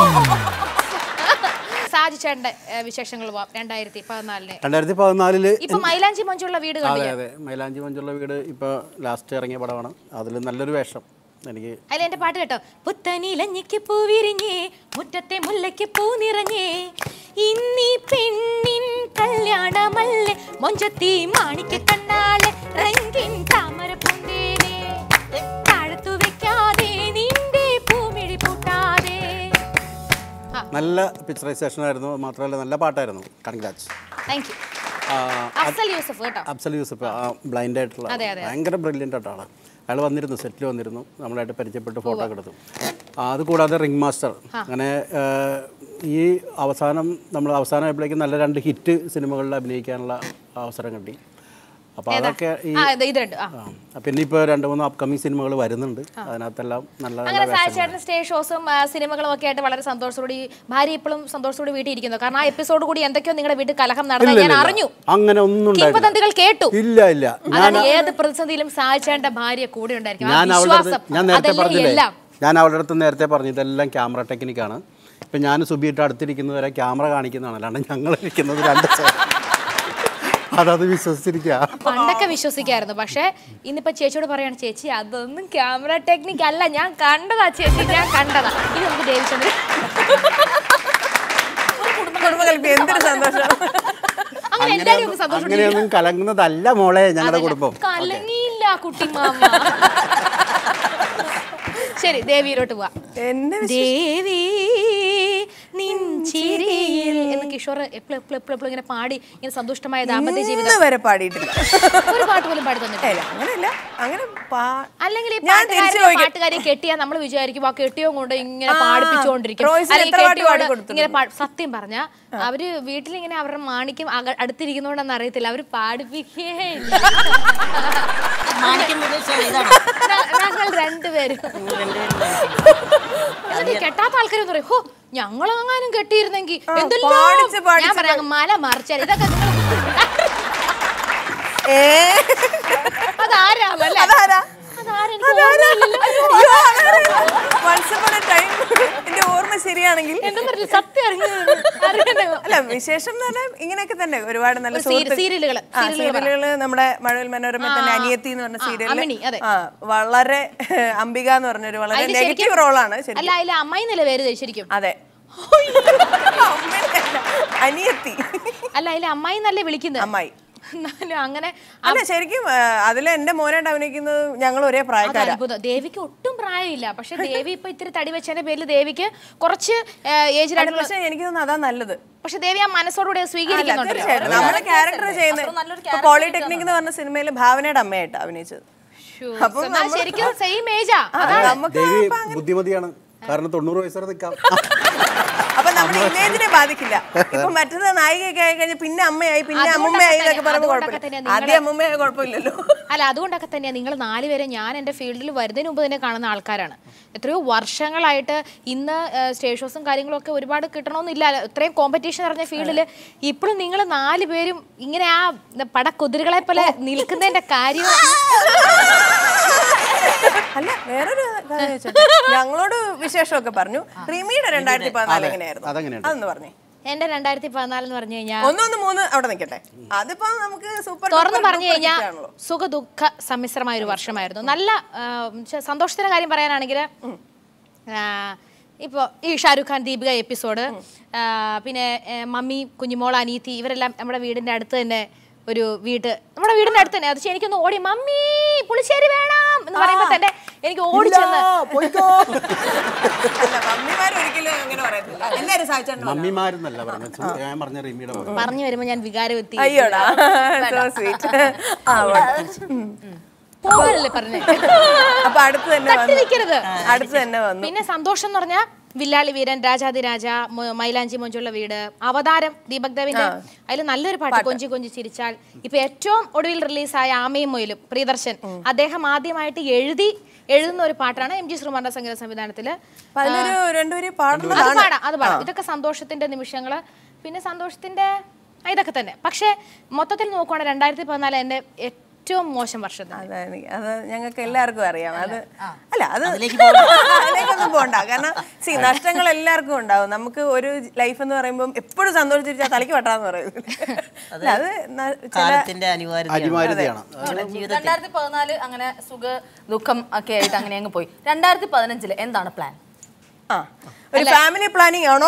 സാജി ചേട്ടന്റെ ഏഹ്, വിശേഷങ്ങൾ പോവാം രണ്ടായിരത്തി പതിനാലിന്
രണ്ടായിരത്തി പതിനാലില്
ഇപ്പൊ മൈലാഞ്ചി മഞ്ചുള്ള വീട്
അതെ
കണ്ടില്ലേ
അതെ മൈലാഞ്ചി മഞ്ചുള്ള വീട് ഇപ്പോൾ ലാസ്റ്റ് ഇറങ്ങിയ പടമാണ് അതിൽ നല്ലൊരു വേഷം എനിക്ക്
അതിൽ എന്റെ പാട്ട് കേട്ടോ പുത്തനിലഞ്ഞിക്ക് പൂ വിരിഞ്ഞേ മുറ്റത്തെ മുല്ലയ്ക്ക് പൂ നിറഞ്ഞേ ഇന്നീ പെണ്ണിൻ കല്യാണമല്ലേ മൊഞ്ചത്തി മാണിക്ക കണ്ണാളെ റങ്കിൻ താമര പൂന്തേനെ താഴത്തു വെക്കാതെ നിന്റെ പൂമിഴി പൂട്ടാതെ ആ
നല്ല പിക്ചറൈസേഷൻ ആയിരുന്നു മാത്രമല്ല നല്ല പാട്ടായിരുന്നു congrats
thank you Afsal Yusuf കേട്ടോ
അഫ്സൽ യൂസഫ് ആ ബ്ലൈൻഡ് ആയിട്ടുള്ള
അതെ, അതെ.
ഭയങ്കര ബ്രില്യൻ്റ് ആയിട്ട് ആളാണ് അയാൾ വന്നിരുന്നു സെറ്റിൽ വന്നിരുന്നു നമ്മളായിട്ട് പരിചയപ്പെട്ട് ഫോട്ടോ ഒക്കെ എടുത്തു ആ, അത് കൂടാതെ റിംഗ് മാസ്റ്റർ അങ്ങനെ ആ, ഈ അവസാനം നമ്മൾ അവസാനം ആയപ്പോഴേക്കും നല്ല രണ്ട് ഹിറ്റ് സിനിമകളിൽ അഭിനയിക്കാനുള്ള അവസരം കിട്ടി അപ്പോൾ അതൊക്കെ ഈ
ആ ഇത് ഇത് രണ്ട് ആ
ആ, പിന്നെ ഇപ്പോൾ രണ്ട് മൂന്ന് അപ്കമിങ് സിനിമകൾ വരുന്നുണ്ട് അതിനകത്തെല്ലാം നല്ല നല്ല
അങ്ങനെ
വേഷം
സായിച്ചേട്ടൻ സ്റ്റേജ് ഷോസും ആ, സിനിമകളും ഒക്കെ ആയിട്ട് വളരെ സന്തോഷത്തോടെ ഭാര്യ ഇപ്പോഴും സന്തോഷത്തോടെ വീട്ടിൽ ഇരിക്കുന്നു കാരണം ആ എപ്പിസോഡ് കൂടി എന്തൊക്കെയോ നിങ്ങളുടെ വീട്ടിൽ കലഹം നടന്നത്
ഇല്ല,
ഞാൻ
ഇല്ല.
അറിഞ്ഞു
അങ്ങനെ ഒന്നും ഉണ്ടായിട്ടില്ല
കിംവദന്തികൾ കേട്ടു
ഇല്ല ഇല്ല ഞാൻ
അതാണ് ഏത് പ്രതിസന്ധിയിലും സായിച്ചേട്ടന്റെ ഭാര്യ കൂടെ ഉണ്ടായിരിക്കും ആ
ഞാൻ അവളുടെ
വിശ്വാസം
അടുത്ത് ഞാൻ നേരത്തെ
അതല്ലേ
പറഞ്ഞില്ലേ
എല്ലാം
ഞാൻ അവളുടെ അടുത്ത് നേരത്തെ പറഞ്ഞു ഇതെല്ലാം ക്യാമറ ടെക്നിക്കാണ് ഇപ്പം ഞാൻ സുബിയിട്ട് അടുത്തിരിക്കുന്നത് വരെ ക്യാമറ കാണിക്കുന്നതാണ് അല്ലാണ്ട് ഞങ്ങൾ ഇരിക്കുന്നത് രണ്ട് side. അതത് വിശ്വസിച്ചിരിക്കുക
പണ്ടൊക്കെ വിശ്വസിക്കായിരുന്നു പക്ഷെ ഇന്നിപ്പോ ചേച്ചിയോട് പറയാണ് ചേച്ചി അതൊന്നും ക്യാമറ ടെക്നിക് അല്ല ഞാൻ കണ്ടതാ ചേച്ചി ഞാൻ കണ്ടതാ ഇത് നമുക്ക് ദേവിചന്ദ്രൻ
കുടുംബകൽപ്പി എന്തൊരു സന്തോഷം
അങ്ങനെ എല്ലാവരും ഒന്ന് സന്തോഷം
അങ്ങനെയൊന്നും കലങ്ങുന്നതല്ല മോളെ ഞങ്ങളുടെ കുടുംബം
കലങ്ങിയില്ല കുട്ടിമാമ ശരി ദേവിയിലോട്ട് പോവാ
എന്നെ
ദേവി നിൻ ചിരിയിൽ എന്ന് കിഷോർ എപ്പോഴും എപ്പോഴും എപ്പോഴും എപ്പോഴും ഇങ്ങനെ പാടി ഇങ്ങനെ സന്തുഷ്ടമായ ദാമ്പത്യ ജീവിതം
ഇന്ന് വരെ പാടിയിട്ടില്ല
ഒരു പാട്ട് പോലും പാടി തന്നിട്ടില്ല
ഏയ്, അങ്ങനെയല്ല അങ്ങനെ പാ-
അല്ലെങ്കിൽ ഈ
ഞാൻ തിരിച്ചു
പാട്ടുകാരെ
ചോദിക്കാം
പാട്ടുകാരെ കെട്ടിയാൽ നമ്മൾ വിചാരിക്കും ആ കെട്ടിയോ കൊണ്ട് ഇങ്ങനെ പാടിപ്പിച്ചുകൊണ്ടിരിക്കും
റോയ്സിന്
അല്ലെങ്കിൽ
എത്ര പാട്ട്
കെട്ടിയോട്
പാടിക്കൊടുത്തിട്ടുണ്ട്?
ഇങ്ങനെ പാ- സത്യം പറഞ്ഞ അവര് വീട്ടിലിങ്ങനെ അവരുടെ മാണിക്യം അക- അടുത്തിരിക്കുന്നോണ്ടെന്ന് അറിയത്തില്ല അവര് പാടിപ്പിക്കേ ഇല്ല
മാണിക്യം ഉദ്ദേശിച്ചത് ഇതാണ്
ഞ- ഞങ്ങൾ രണ്ടുപേരും
നിങ്ങൾ രണ്ടുപേരും മാണിക്യം.
എന്നിട്ട് കെട്ടാത്ത ആൾക്കാരും പറയും ഹോ ഞങ്ങളെങ്ങാനും കെട്ടിയിരുന്നെങ്കിൽ എന്തെല്ലാം
പാടിച്ച് പാടിച്ച്
ഞാൻ പറയാം മല മറിച്ചാൽ ഇതൊക്കെ നിങ്ങൾ
ഏ
അതാരാമല്ലേ
അതാരാ?
അതാരെനിക്ക് ഓർമ്മയില്ലല്ലോ.
അയ്യോ, അതറിയില്ല. Once upon a time എന്റെ ഓർമ്മ ശരിയാണെങ്കിൽ
എന്തെന്നറിയില്ല സത്യം അറിഞ്ഞു അറിയണ്ടേ
അല്ല വിശേഷം എന്ന് പറഞ്ഞാൽ ഇങ്ങനെയൊക്കെ തന്നെ ഒരുപാട് നല്ല
ഒരു സീരി- സീരിയലുകള്,
ആ,
സീരിയലുകള് പറ.
സീരിയലുകള് നമ്മുടെ മഴവിൽ മനോരമ തന്നെ അനിയത്തി എന്ന് പറഞ്ഞ
അമ്മിണി, അതെ.
സീരിയല് ആ വളരെ അംബിക എന്ന് പറഞ്ഞൊരു വളരെ
അതില്
നെഗറ്റീവ്
ശരിക്കും-
റോളാണ് ശരി
അല്ല അതിൽ അമ്മായി നില പേര് ശരിക്കും
അതെ അമ്മേനെയല്ല, അനിയത്തി
അല്ല അതിൽ അമ്മായി എന്നല്ലേ വിളിക്കുന്നത്
അമ്മായി
എന്നാലും അങ്ങനെ
അല്ല ശരിക്കും അതിൽ എന്റെ മോനായിട്ട് അഭിനയിക്കുന്നത് ഞങ്ങൾ ഒരേ
അത്
പ്രായക്കാരാ
അത്ഭുതം ദേവിക്ക് ഒട്ടും പ്രായമില്ല പക്ഷെ ദേവി ഇപ്പൊ ഇത്തിരി തടി വെച്ചതിന്റെ പേരിൽ ദേവിക്ക് കുറച്ച് ഏജ്
അത് പക്ഷെ എനിക്ക് തോന്നുന്നു അതാ നല്ലത്
പക്ഷെ ദേവി ആ മനസ്സോടുകൂടി അത്
അല്ല,
സ്വീകരിക്കുന്നുണ്ടല്ലോ
തീർച്ചയായിട്ടും നമ്മുടെ ക്യാരക്ടർ ചെയ്യുന്നത് പോളിടെക്നിക് എന്ന് പറഞ്ഞ സിനിമയിൽ ഭാവനയുടെ അമ്മയായിട്ട് അഭിനയിച്ചത്
ശ്ശോ,
അപ്പം
എന്നാ
നമ്മള്
ശരിക്കും സെയിം ഏജാ
നമുക്ക്
ദേവി ബുദ്ധിമതിയാണ് കാരണം തൊണ്ണൂറ് വയസ്സ് വരെ നിൽക്കാം
അപ്പൊ നമ്മുടെ ഇമേജിനെ ബാധിക്കില്ല ഇപ്പൊ മറ്റത് നായികയൊക്കെ ആയി കഴിഞ്ഞാൽ പിന്നെ അമ്മയായി പിന്നെ അമ്മമ്മയായി എന്നൊക്കെ പറയുമ്പോൾ
അതുകൊണ്ടൊക്കെ
കുഴപ്പമില്ല
തന്നെ
ആദ്യം അമ്മമ്മയായ കുഴപ്പമില്ലല്ലോ
അല്ല അതുകൊണ്ടൊക്കെ തന്നെയാണ് നിങ്ങൾ നാലുപേരെ ഞാൻ എൻ്റെ ഫീൽഡിൽ വരുന്നതിന് മുമ്പ് തന്നെ കാണുന്ന ആൾക്കാരാണ് എത്രയോ വർഷങ്ങളായിട്ട് ഇന്ന് സ്റ്റേജ് ഷോസും കാര്യങ്ങളൊക്കെ ഒരുപാട് കിട്ടണമെന്നില്ല ഇത്രയും കോമ്പറ്റീഷൻ നിറഞ്ഞ ഫീൽഡിൽ ഇപ്പോഴും നിങ്ങൾ നാല് പേരും ഇങ്ങനെ ആ പടക്കുതിരുകളെ പോലെ നിൽക്കുന്നതിന്റെ കാര്യം
അല്ല വേറൊരു കാര്യം ചോദിച്ചോട്ടെ? ഞങ്ങളോട് വിശേഷമൊക്കെ പറഞ്ഞു റിമിയുടെ രണ്ടായിരത്തി പതിനാല് എങ്ങനെയായിരുന്നു
അതെങ്ങനെയാണ്?
അതൊന്ന് പറഞ്ഞേ
എൻ്റെ രണ്ടായിരത്തി പതിനാല് എന്ന് പറഞ്ഞു കഴിഞ്ഞാൽ
ഒന്നൊന്ന് മൂന്ന് അവിടെ നിൽക്കട്ടെ അതിപ്പോ നമുക്ക് സൂപ്പർ
തുറന്നു
ഡൂപ്പർ
പറഞ്ഞു
ഡൂപ്പർ
കഴിഞ്ഞാൽ
hit ആണല്ലോ.
സുഖ ദുഃഖ സമ്മിശ്രമായ ഒരു വർഷമായിരുന്നു നല്ല ആ, ച്ച- സന്തോഷത്തിന്റെ കാര്യം പറയാനാണെങ്കിൽ ഇപ്പോൾ ഈ ഷാരൂഖ് ഖാൻ ദീപിക എപ്പിസോഡ് പിന്നെ ഏ, മമ്മി കുഞ്ഞുമോൾ അനീതി ഇവരെല്ലാം നമ്മുടെ വീടിന്റെ അടുത്ത് തന്നെ ഒരു വീട് നമ്മുടെ വീടിന്റെ അടുത്ത് തന്നെ അത് എനിക്കൊന്ന് ഓടി മമ്മി പുളിശ്ശേരി വേണം എന്ന് പറയുമ്പോൾ തന്നെ എനിക്ക് ഓടിച്ചെന്ന്
അല്ല മമ്മിമാർ ഒരിക്കലും അങ്ങനെ പറയത്തില്ല എല്ലാരും സാധിച്ചു
മമ്മിമാരെന്നല്ല പറഞ്ഞത് ഞാൻ പറഞ്ഞ റിമിയുടെ മകൾ
പറഞ്ഞു വരുമ്പോൾ ഞാൻ വികാരവെത്തി
അയ്യോടാ സോ സ്വീറ്റ് ആ
പോകാനല്ലേ പറഞ്ഞേ
അപ്പൊ അടുത്ത് തന്നെ
തട്ടി
വന്നു
നിൽക്കരുത്
അടുത്ത് തന്നെ വന്നു
പിന്നെ സന്തോഷം എന്ന് പറഞ്ഞാൽ വില്ലാളി വീരൻ രാജാതിരാജ മൊ- മൈലാഞ്ചി മൊഞ്ചുള്ള വീട് അവതാരം ദീപക് ദേവിന്റെ അതിൽ നല്ലൊരു പാട്ട് കൊഞ്ചി കൊഞ്ചി ചിരിച്ചാൽ ഇപ്പൊ ഏറ്റവും ഒടുവിൽ റിലീസായ ആമയും മൊയിലും പ്രിയദർശൻ അദ്ദേഹം ആദ്യമായിട്ട് എഴുതി എഴുതുന്ന ഒരു പാട്ടാണ് എം ജി ശ്രീമാന്റെ സംഗീത സംവിധാനത്തില്
അപ്പൊ അതിലൊരു രണ്ടുപേരും
അത്
പാടുന്നതാണ്
പാടാം അത് പാടാം ഇതൊക്കെ സന്തോഷത്തിന്റെ നിമിഷങ്ങള് പിന്നെ സന്തോഷത്തിന്റെ ആ, ഇതൊക്കെ തന്നെ പക്ഷെ മൊത്തത്തിൽ നോക്കുവാണെങ്കിൽ രണ്ടായിരത്തി പതിനാല് എന്റെ ഏറ്റവും മോശം വർഷത്തിൽ
അതാ എനിക്ക് അത് ഞങ്ങൾക്ക് എല്ലാവർക്കും അറിയാം അത് അല്ല അത്
അതിലേക്ക് പോകണ്ട.
അതിലേക്കൊന്നും പോണ്ട കാരണം സി നഷ്ടങ്ങൾ എല്ലാവർക്കും ഉണ്ടാവും നമുക്ക് ഒരു ലൈഫ് എന്ന് പറയുമ്പോൾ എപ്പോഴും സന്തോഷിച്ചിരിച്ചാൽ തലയ്ക്ക് വെട്ടാന്ന് പറയുന്നത് അല്ല അത് ന- ചില
കാലത്തിന്റെ അനിവാര്യത
അനിവാര്യതയാണ്
ജീവിതത്തിൽ
രണ്ടായിരത്തി പതിനാല് അങ്ങനെ സുഖ ദുഃഖം ഒക്കെ ആയിട്ട് അങ്ങനെ അങ്ങ് പോയി രണ്ടായിരത്തി പതിനഞ്ചില് എന്താണ് പ്ലാൻ
ആ ഒരു ഫാമിലി പ്ലാനിങ് ആണോ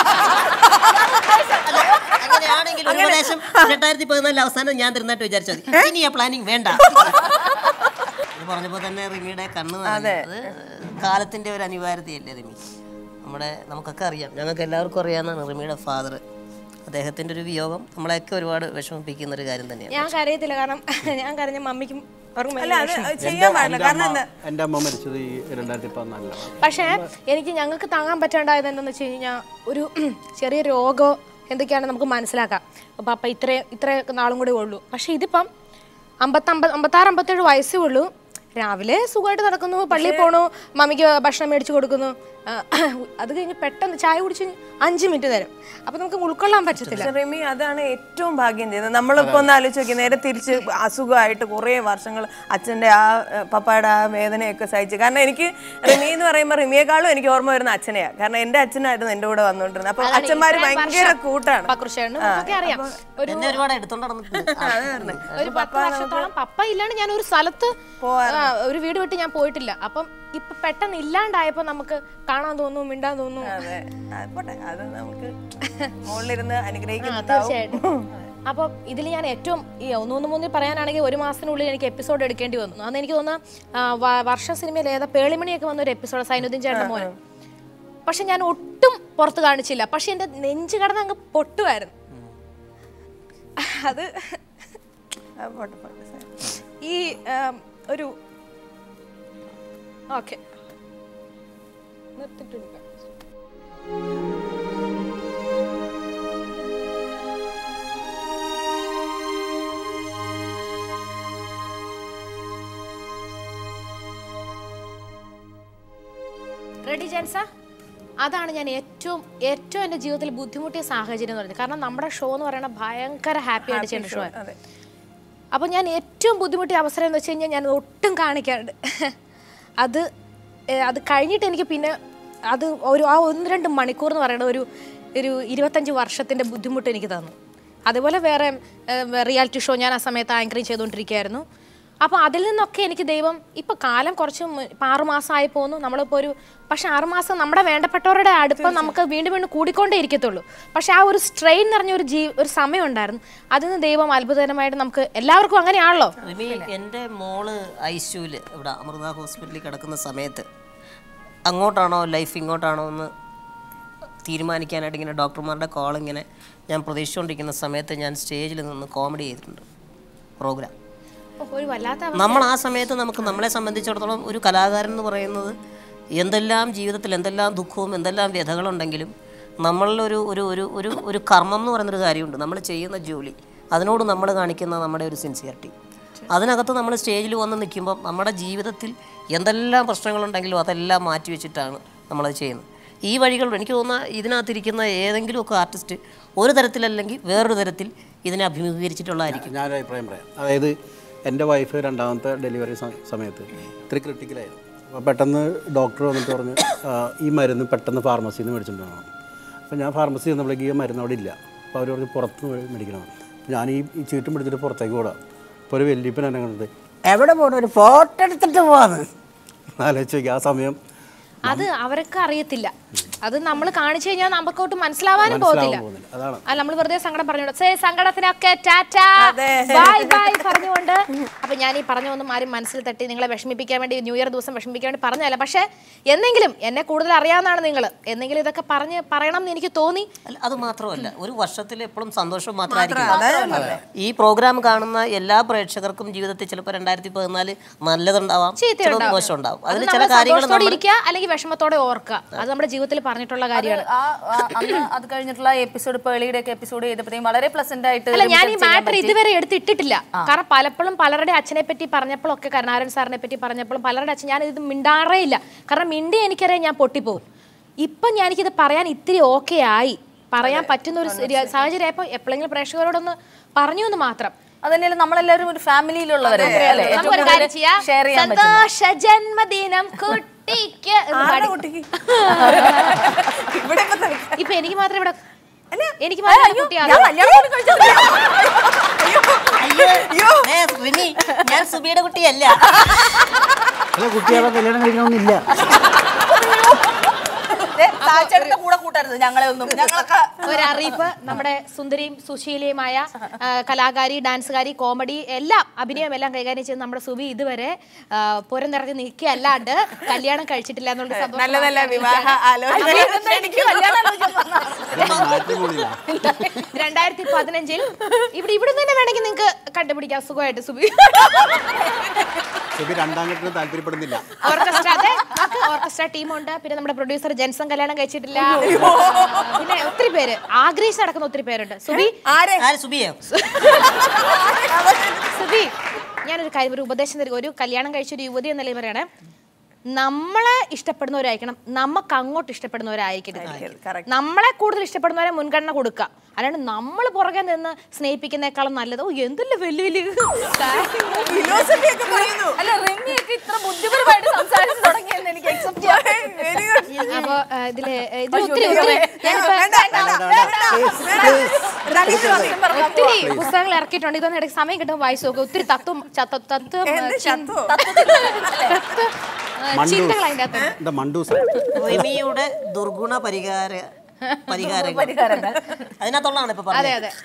അങ്ങനെയാണെങ്കിൽ ഒരു ഉപദേശം രണ്ടായിരത്തി പതിനാലിൽ അവസാനം ഞാൻ തരുന്നായിട്ട് വിചാരിച്ചത് ഇനി ആ പ്ലാനിങ് വേണ്ട ഇത് പറഞ്ഞപ്പോൾ തന്നെ റിമിയുടെ കണ്ണ് നിറഞ്ഞു. അത് കാലത്തിന്റെ ഒരു അനിവാര്യതയല്ലേ റിമി നമ്മുടെ നമുക്കൊക്കെ അറിയാം ഞങ്ങൾക്ക് എല്ലാവർക്കും അറിയാവുന്നതാണ് റിമിയുടെ ഫാദർ അദ്ദേഹത്തിന്റെ ഒരു വിയോഗം നമ്മളെയൊക്കെ ഒരുപാട് വിഷമിപ്പിക്കുന്ന ഒരു കാര്യം തന്നെയാണ്
ഞാൻ കരയത്തില്ല കാരണം ഞാൻ കരഞ്ഞ മമ്മിക്കും അവർക്ക്
അല്ല
ഭയങ്കര
അത് ചെയ്യാൻ പാടില്ല കാരണം എന്താ
എൻ്റെ അമ്മ മരിച്ചത് ഈ രണ്ടായിരത്തി പതിനാലിലാണ്
പക്ഷേ എനിക്ക് ഞങ്ങൾക്ക് താങ്ങാൻ പറ്റാണ്ടായത് എന്താണെന്ന് വെച്ച് കഴിഞ്ഞാൽ ഒരു ചെറിയ രോഗമോ എന്തൊക്കെയാണ് നമുക്ക് മനസ്സിലാക്കാം അപ്പോൾ അപ്പം ഇത്ര ഇത്ര നാളും കൂടെ ഉള്ളൂ പക്ഷേ ഇതിപ്പം അമ്പത്തമ്പത് അമ്പത്താറ് അമ്പത്തേഴ് വയസ്സേ ഉള്ളൂ രാവിലെ സുഖമായിട്ട് നടക്കുന്നു പള്ളിയിൽ പോണു മമ്മിക്ക് ഭക്ഷണം മേടിച്ചു കൊടുക്കുന്നു ആ, അത് കഴിഞ്ഞ് പെട്ടെന്ന് ചായ കുടിച്ച് അഞ്ച് മിനിറ്റ് നേരം അപ്പൊ നമുക്ക് ഉൾക്കൊള്ളാൻ പറ്റത്തില്ല
പക്ഷെ റിമി അതാണ് ഏറ്റവും ഭാഗ്യം ചെയ്യുന്നത് നമ്മളിപ്പോ ഒന്ന് ആലോചിച്ച് നോക്കി നേരെ തിരിച്ച് അസുഖമായിട്ട് കുറേ വർഷങ്ങൾ അച്ഛന്റെ ആ ഏ, പപ്പായുടെ ആ വേദനയൊക്കെ സഹിച്ച് കാരണം എനിക്ക് റിമി എന്ന് പറയുമ്പോൾ റിമിയെക്കാളും എനിക്ക് ഓർമ്മ വരുന്ന അച്ഛനെയാ കാരണം എന്റെ അച്ഛനായിരുന്നു എന്റെ കൂടെ വന്നുകൊണ്ടിരുന്നത് അപ്പൊ അച്ഛന്മാര് ഭയങ്കര കൂട്ടാണ്
പക്രുഷേണ് ഒക്കെ അറിയാം ഒരു
എന്നെ ഒരുപാട് എടുത്തോണ്ട് നടന്നിട്ടുണ്ട്
ഒരു പത്ത് വർഷത്തോളം പപ്പ ഇല്ലാണ്ട് ഞാൻ ഒരു സ്ഥലത്ത് ആ, ഒരു വീട് വിട്ട് ഞാൻ പോയിട്ടില്ല അപ്പം ഇപ്പൊ പെട്ടെന്ന് ഇല്ലാണ്ടായപ്പോ നമുക്ക് കാണാൻ തോന്നുന്നു മിണ്ടാൻ തോന്നുന്നു
അതെ അത് പോട്ടെ അത് നമുക്ക് മുകളിലിരുന്ന്
ആ,
അനുഗ്രഹിക്കുന്നുണ്ടാവും
തീർച്ചയായിട്ടും അപ്പൊ ഇതിൽ ഞാൻ ഏറ്റവും ഈ ഒന്നൊന്ന് മൂന്നിൽ പറയാനാണെങ്കിൽ ഒരു മാസത്തിനുള്ളിൽ എനിക്ക് എപ്പിസോഡ് എടുക്കേണ്ടി വന്നു അന്ന് എനിക്ക് തോന്നുന്നു ആ, വ- വർഷ സിനിമയിൽ ഏതാ പേളിമണിയൊക്കെ വന്ന ഒരു എപ്പിസോഡ് സൈനുദ്ദീൻ ചേട്ടൻ മോനെ പക്ഷെ ഞാൻ ഒട്ടും പുറത്ത് കാണിച്ചില്ല പക്ഷെ എന്റെ നെഞ്ച് കടന്ന് അങ്ങ് പൊട്ടുമായിരുന്നു അത്
ആ, പോട്ടെ പോട്ടെ സാർ.
ഈ ആം, ഒരു ഓക്കെ നിർത്തിട്ടുണ്ട് റെഡി ജെൻസ അതാണ് ഞാൻ ഏറ്റവും ഏറ്റവും എൻ്റെ ജീവിതത്തിൽ ബുദ്ധിമുട്ടിയ സാഹചര്യം എന്ന് പറയുന്നത് കാരണം നമ്മുടെ ഷോ എന്ന് പറയുന്നത് ഭയങ്കര ഹാപ്പി ആയിട്ട് ചെയ്യുന്ന ഷോ
അതെ
അപ്പോൾ ഞാൻ ഏറ്റവും ബുദ്ധിമുട്ടിയ അവസരം എന്ന് വെച്ച് കഴിഞ്ഞാൽ ഞാൻ ഒട്ടും കാണിക്കാണ്ട് അത് ഏഹ്, അത് കഴിഞ്ഞിട്ട് എനിക്ക് പിന്നെ അത് ഒരു ആ ഒന്ന് രണ്ട് മണിക്കൂർ എന്ന് പറയുന്നത് ഒരു ഒരു ഇരുപത്തഞ്ച് വർഷത്തിൻ്റെ ബുദ്ധിമുട്ട് എനിക്ക് തന്നു അതുപോലെ വേറെ റിയാലിറ്റി ഷോ ഞാൻ ആ സമയത്ത് ആങ്കറിങ് ചെയ്തുകൊണ്ടിരിക്കുകയായിരുന്നു അപ്പോൾ അതിൽ നിന്നൊക്കെ എനിക്ക് ദൈവം ഇപ്പോൾ കാലം കുറച്ച് മു- ഇപ്പം ആറ് മാസമായി പോകുന്നു നമ്മളിപ്പോൾ ഒരു പക്ഷെ ആറ് മാസം നമ്മുടെ വേണ്ടപ്പെട്ടവരുടെ അടുപ്പം നമുക്ക് വീണ്ടും വീണ്ടും കൂടിക്കൊണ്ടേ ഇരിക്കത്തുള്ളൂ പക്ഷെ ആ ഒരു സ്ട്രെയിൻ നിറഞ്ഞ ഒരു ജീ ഒരു സമയം ഉണ്ടായിരുന്നു അതിന് ദൈവം അത്ഭുതകരമായിട്ട് നമുക്ക് എല്ലാവർക്കും അങ്ങനെയാണല്ലോ
റിമി എൻ്റെ മോള് ഐസിയുല് ഇവിടെ അമൃത ഹോസ്പിറ്റലിൽ കിടക്കുന്ന സമയത്ത് അങ്ങോട്ടാണോ ലൈഫ് ഇങ്ങോട്ടാണോ എന്ന് തീരുമാനിക്കാനായിട്ട് ഇങ്ങനെ ഡോക്ടർമാരുടെ കോൾ ഇങ്ങനെ ഞാൻ പ്രതീക്ഷിച്ചുകൊണ്ടിരിക്കുന്ന സമയത്ത് ഞാൻ സ്റ്റേജിൽ നിന്ന് കോമഡി ചെയ്തിട്ടുണ്ട് പ്രോഗ്രാം
ഓ, ഒരു വല്ലാത്ത അവസ്ഥ.
നമ്മൾ ആ സമയത്ത് നമുക്ക് നമ്മളെ സംബന്ധിച്ചിടത്തോളം ഒരു കലാകാരൻ എന്ന് പറയുന്നത് എന്തെല്ലാം ജീവിതത്തിൽ എന്തെല്ലാം ദുഃഖവും എന്തെല്ലാം വ്യഥകളുണ്ടെങ്കിലും നമ്മളിലൊരു ഒരു ഒരു ഒരു ഒരു കർമ്മം എന്ന് പറയുന്നൊരു കാര്യമുണ്ട് നമ്മൾ ചെയ്യുന്ന ജോലി അതിനോട് നമ്മൾ കാണിക്കുന്ന നമ്മുടെ ഒരു സിൻസിയറിറ്റി അതിനകത്ത് നമ്മൾ സ്റ്റേജിൽ വന്ന് നിൽക്കുമ്പം നമ്മുടെ ജീവിതത്തിൽ എന്തെല്ലാം പ്രശ്നങ്ങളുണ്ടെങ്കിലും അതെല്ലാം മാറ്റി വെച്ചിട്ടാണ് നമ്മളത് ചെയ്യുന്നത് ഈ വഴികൾ എനിക്ക് തോന്നുന്ന ഇതിനകത്തിരിക്കുന്ന ഏതെങ്കിലുമൊക്കെ ആർട്ടിസ്റ്റ് ഒരു തരത്തിലല്ലെങ്കിൽ വേറൊരു തരത്തിൽ ഇതിനെ അഭിമുഖീകരിച്ചിട്ടുള്ളതായിരിക്കും
ഞാനൊരു അഭിപ്രായം പറയാം അതായത് എൻ്റെ വൈഫ് രണ്ടാമത്തെ ഡെലിവറി സ- സമയത്ത് ഇത്തിരി ക്രിട്ടിക്കലായിരുന്നു അപ്പോൾ പെട്ടെന്ന് ഡോക്ടർ വന്നിട്ട് പറഞ്ഞു "ആ, ഈ മരുന്ന് പെട്ടെന്ന് ഫാർമസിയിൽ നിന്ന് മേടിച്ചിട്ട് വരണം അപ്പോൾ ഞാൻ ഫാർമസി ചെന്നപ്പോഴേക്ക് ഈ മരുന്ന് അവിടെ ഇല്ല അപ്പോൾ അവർ പറഞ്ഞ് പുറത്ത് പോയി മേടിക്കണം അപ്പോൾ ഞാൻ ഈ ഈ ചീട്ടും പിടിച്ചിട്ട് പുറത്തേക്ക് ഓടാം അപ്പോൾ ഒരു വല്യപ്പൻ എന്നെ കണ്ടിട്ട്
എവിടെ പോകണം ഒരു ഫോട്ടോ എടുത്തിട്ട് പോവാന്ന്
ആലോചിച്ച് നോക്കി ആ സമയം
അത് അവർക്ക് അറിയത്തില്ല അത് നമ്മൾ കാണിച്ചു കഴിഞ്ഞാൽ നമുക്കോട്ട് മനസ്സിലാവാനും പോകത്തില്ല
പോകുന്നില്ല അതാണ്
അല്ല നമ്മൾ വെറുതെ സങ്കടം പറഞ്ഞോണ്ട് സേ സങ്കടത്തിനൊക്കെ ടാറ്റാ ബൈ ബൈ പറഞ്ഞുകൊണ്ട് അപ്പൊ ഞാൻ ഈ പറഞ്ഞു ഒന്നും ആരും മനസ്സിൽ തട്ടി നിങ്ങളെ വിഷമിപ്പിക്കാൻ വേണ്ടി ന്യൂ ഇയർ ദിവസം വിഷമിപ്പിക്കാൻ വേണ്ടി പറഞ്ഞതല്ല പക്ഷേ എന്നെങ്കിലും എന്നെ കൂടുതൽ അറിയാവുന്നതാണ് നിങ്ങൾ എന്നെങ്കിലും ഇതൊക്കെ പറഞ്ഞ് പറയണം എന്ന് എനിക്ക് തോന്നി
അല്ല അത് മാത്രമല്ല ഒരു വർഷത്തിൽ എപ്പോഴും സന്തോഷം മാത്രമായിരിക്കും ഈ പ്രോഗ്രാം കാണുന്ന എല്ലാ പ്രേക്ഷകർക്കും ജീവിതത്തിൽ ചിലപ്പോൾ രണ്ടായിരത്തി പതിനാല് നല്ലതുണ്ടാവാം ചിലത് മോശം ഉണ്ടാവും
അത്
അതിൽ ചില
നമ്മൾ
കാര്യങ്ങൾ
സന്തോഷത്തോടെ
നമ്മൾ
ഇരിക്കുക അല്ലെങ്കിൽ വിഷമത്തോടെ ഓർക്കുക അത് നമ്മുടെ ജീവിതത്തിൽ പറഞ്ഞിട്ടുള്ള കാര്യമാണ്
ആ ആ, അന്ന് അത് കഴിഞ്ഞിട്ടുള്ള എപ്പിസോഡ് പേളിയുടെ ഒക്കെ എപ്പിസോഡ് ചെയ്തപ്പോഴത്തേക്കും വളരെ പ്ലസന്റ് ആയിട്ട്
അല്ല ഞാൻ ഈ
നമുക്ക് ചെയ്യാൻ
മാറ്റർ
പറ്റി.
ഇതുവരെ എടുത്തിട്ടിട്ടില്ല കാരണം പലപ്പോഴും പലരുടെ അച്ഛനെ പറ്റി പറഞ്ഞപ്പോഴൊക്കെ കരുണാകരൻ സാറിനെ പറ്റി പറഞ്ഞപ്പോഴും പലരുടെ അച്ഛൻ ഞാൻ ഇത് മിണ്ടാറേ ഇല്ല കാരണം മിണ്ടി എനിക്കറിയാം ഞാൻ പൊട്ടിപ്പോവും ഇപ്പം ഞാൻ എനിക്കിത് പറയാൻ ഇത്തിരി ഓക്കെ ആയി പറയാൻ പറ്റുന്ന ഒരു സരി- സാഹചര്യം ആയപ്പോൾ എപ്പോഴെങ്കിലും പ്രേക്ഷകരോടൊന്ന് പറഞ്ഞു എന്ന് മാത്രം
അതന്നെയല്ലേ നമ്മളെല്ലാവരും ഒരു ഫാമിലിയിലുള്ളവരല്ലേ അല്ലേ ഏറ്റവും
നമുക്കൊരു
കൂടുതൽ
കാര്യം ചെയ്യാം
ഷെയർ ചെയ്യാൻ പറ്റും
സന്തോഷ ജന്മദിനം കുട്ടിക്ക് എന്ന്
ആരുടെ
പാടി.
കുട്ടിക്ക് ഇവിടെ ഇപ്പൊ തളിക്ക-
ഇപ്പൊ എനിക്ക് മാത്രം ഇവിടെ എനിക്ക് മാത്രം കുട്ടിയാണ്
ഞാൻ കല്യാണം പോലും കഴിച്ചിട്ടില്ല.
അയ്യോ ഏ, റിനി, ഞാൻ സുബിയുടെ കുട്ടിയല്ല
അല്ല കുട്ടികളെ കല്യാണം കഴിക്കണമെന്നില്ല
ദേ, സായിച്ചേട്ടന്റെ കൂടെ കൂട്ടരുത് ഞങ്ങളെ ഒന്നും ഞങ്ങളൊക്കെ
ഒരു അറിയിപ്പ് നമ്മുടെ സുന്ദരിയും സുശീലയുമായ ആ, കലാകാരി ഡാൻസുകാരി കോമഡി എല്ലാം അഭിനയം എല്ലാം കൈകാര്യം ചെയ്ത് നമ്മുടെ സുബി ഇതുവരെ ആ, പുരം നിറഞ്ഞ് നിൽക്കുകയല്ലാണ്ട് കല്യാണം കഴിച്ചിട്ടില്ല എന്നുള്ള സന്തോഷം
നല്ല നല്ല വിവാഹ ആലോചന
എനിക്ക് കല്യാണം ആലോചിക്കാൻ വന്നതാ.
മാട്രിമോണിയിലാണ്
രണ്ടായിരത്തി പതിനഞ്ചിൽ ഇവിടെ ഇവിടെ തന്നെ വേണമെങ്കിൽ നിങ്ങൾക്ക് കണ്ടുപിടിക്കാം സുഖമായിട്ട് സുബി
സുബി രണ്ടാം ഘട്ടത്തിന് താല്പര്യപ്പെടുന്നില്ല
ഓർക്കസ്ട്ര അതെ നമുക്ക് ഓർക്കസ്ട്ര ടീമുണ്ട് പിന്നെ നമ്മുടെ പ്രൊഡ്യൂസർ ജെൻസൺ കല്യാണം കഴിച്ചിട്ടില്ല പിന്നെ ഒത്തിരി പേര് ആഗ്രഹിച്ച് നടക്കുന്ന ഒത്തിരി പേരുണ്ട് സുബി
ആരെ
ആര് സുബിയോ
സുബി ഞാനൊരു കാര്യം ഒരു ഉപദേശം തരിക ഒരു കല്യാണം കഴിച്ച ഒരു യുവതി എന്ന നിലയിൽ പറയണേ നമ്മളെ ഇഷ്ടപ്പെടുന്നവരായിരിക്കണം നമുക്ക് അങ്ങോട്ട് ഇഷ്ടപ്പെടുന്നവരായിരിക്കരുത്
correct.
നമ്മളെ കൂടുതൽ ഇഷ്ടപ്പെടുന്നവരെ മുൻഗണന കൊടുക്കുക അല്ലാണ്ട് നമ്മൾ പുറകെ നിന്ന് സ്നേഹിപ്പിക്കുന്നേക്കാളും നല്ലത് ഓ എന്തെല്ലാം വലിയ വലിയ കാര്യങ്ങൾ.
ഫിലോസഫി ഒക്കെ പറയുന്നു
അല്ല റിമിയൊക്കെ ഇത്ര ബുദ്ധിപരമായിട്ട് സംസാരിച്ച് തുടങ്ങിയെന്ന് എനിക്ക് അക്സെപ്റ്റ് ചെയ്യാൻ
വെരി ഗുഡ്
അപ്പൊ ആ, ഇതില് ഇതിൽ ഒത്തിരി ഒത്തിരി ഞാനിപ്പോ ഒത്തിരി പുസ്തകങ്ങൾ ഇറക്കിയിട്ടുണ്ട് ഇതൊന്നും ഇടയ്ക്ക് സമയം കിട്ടുമ്പോൾ വായിച്ചു നോക്കുക ഒത്തിരി തത്വം ച- ത- തത്വം ആ,
എന്ത്
ചിൻ-
ചത്തോ?
തത്വ ആ, ചിന്തകൾ അതിൻ്റെ അകത്ത്
എന്താ മണ്ടൂസ
റിമിയുടെ ദുർഗുണ പരിഹാര പരിഹാരങ്ങൾ അതിനകത്തുള്ളതാണ് ഇപ്പൊ
അതെ
പറഞ്ഞത്
അതെ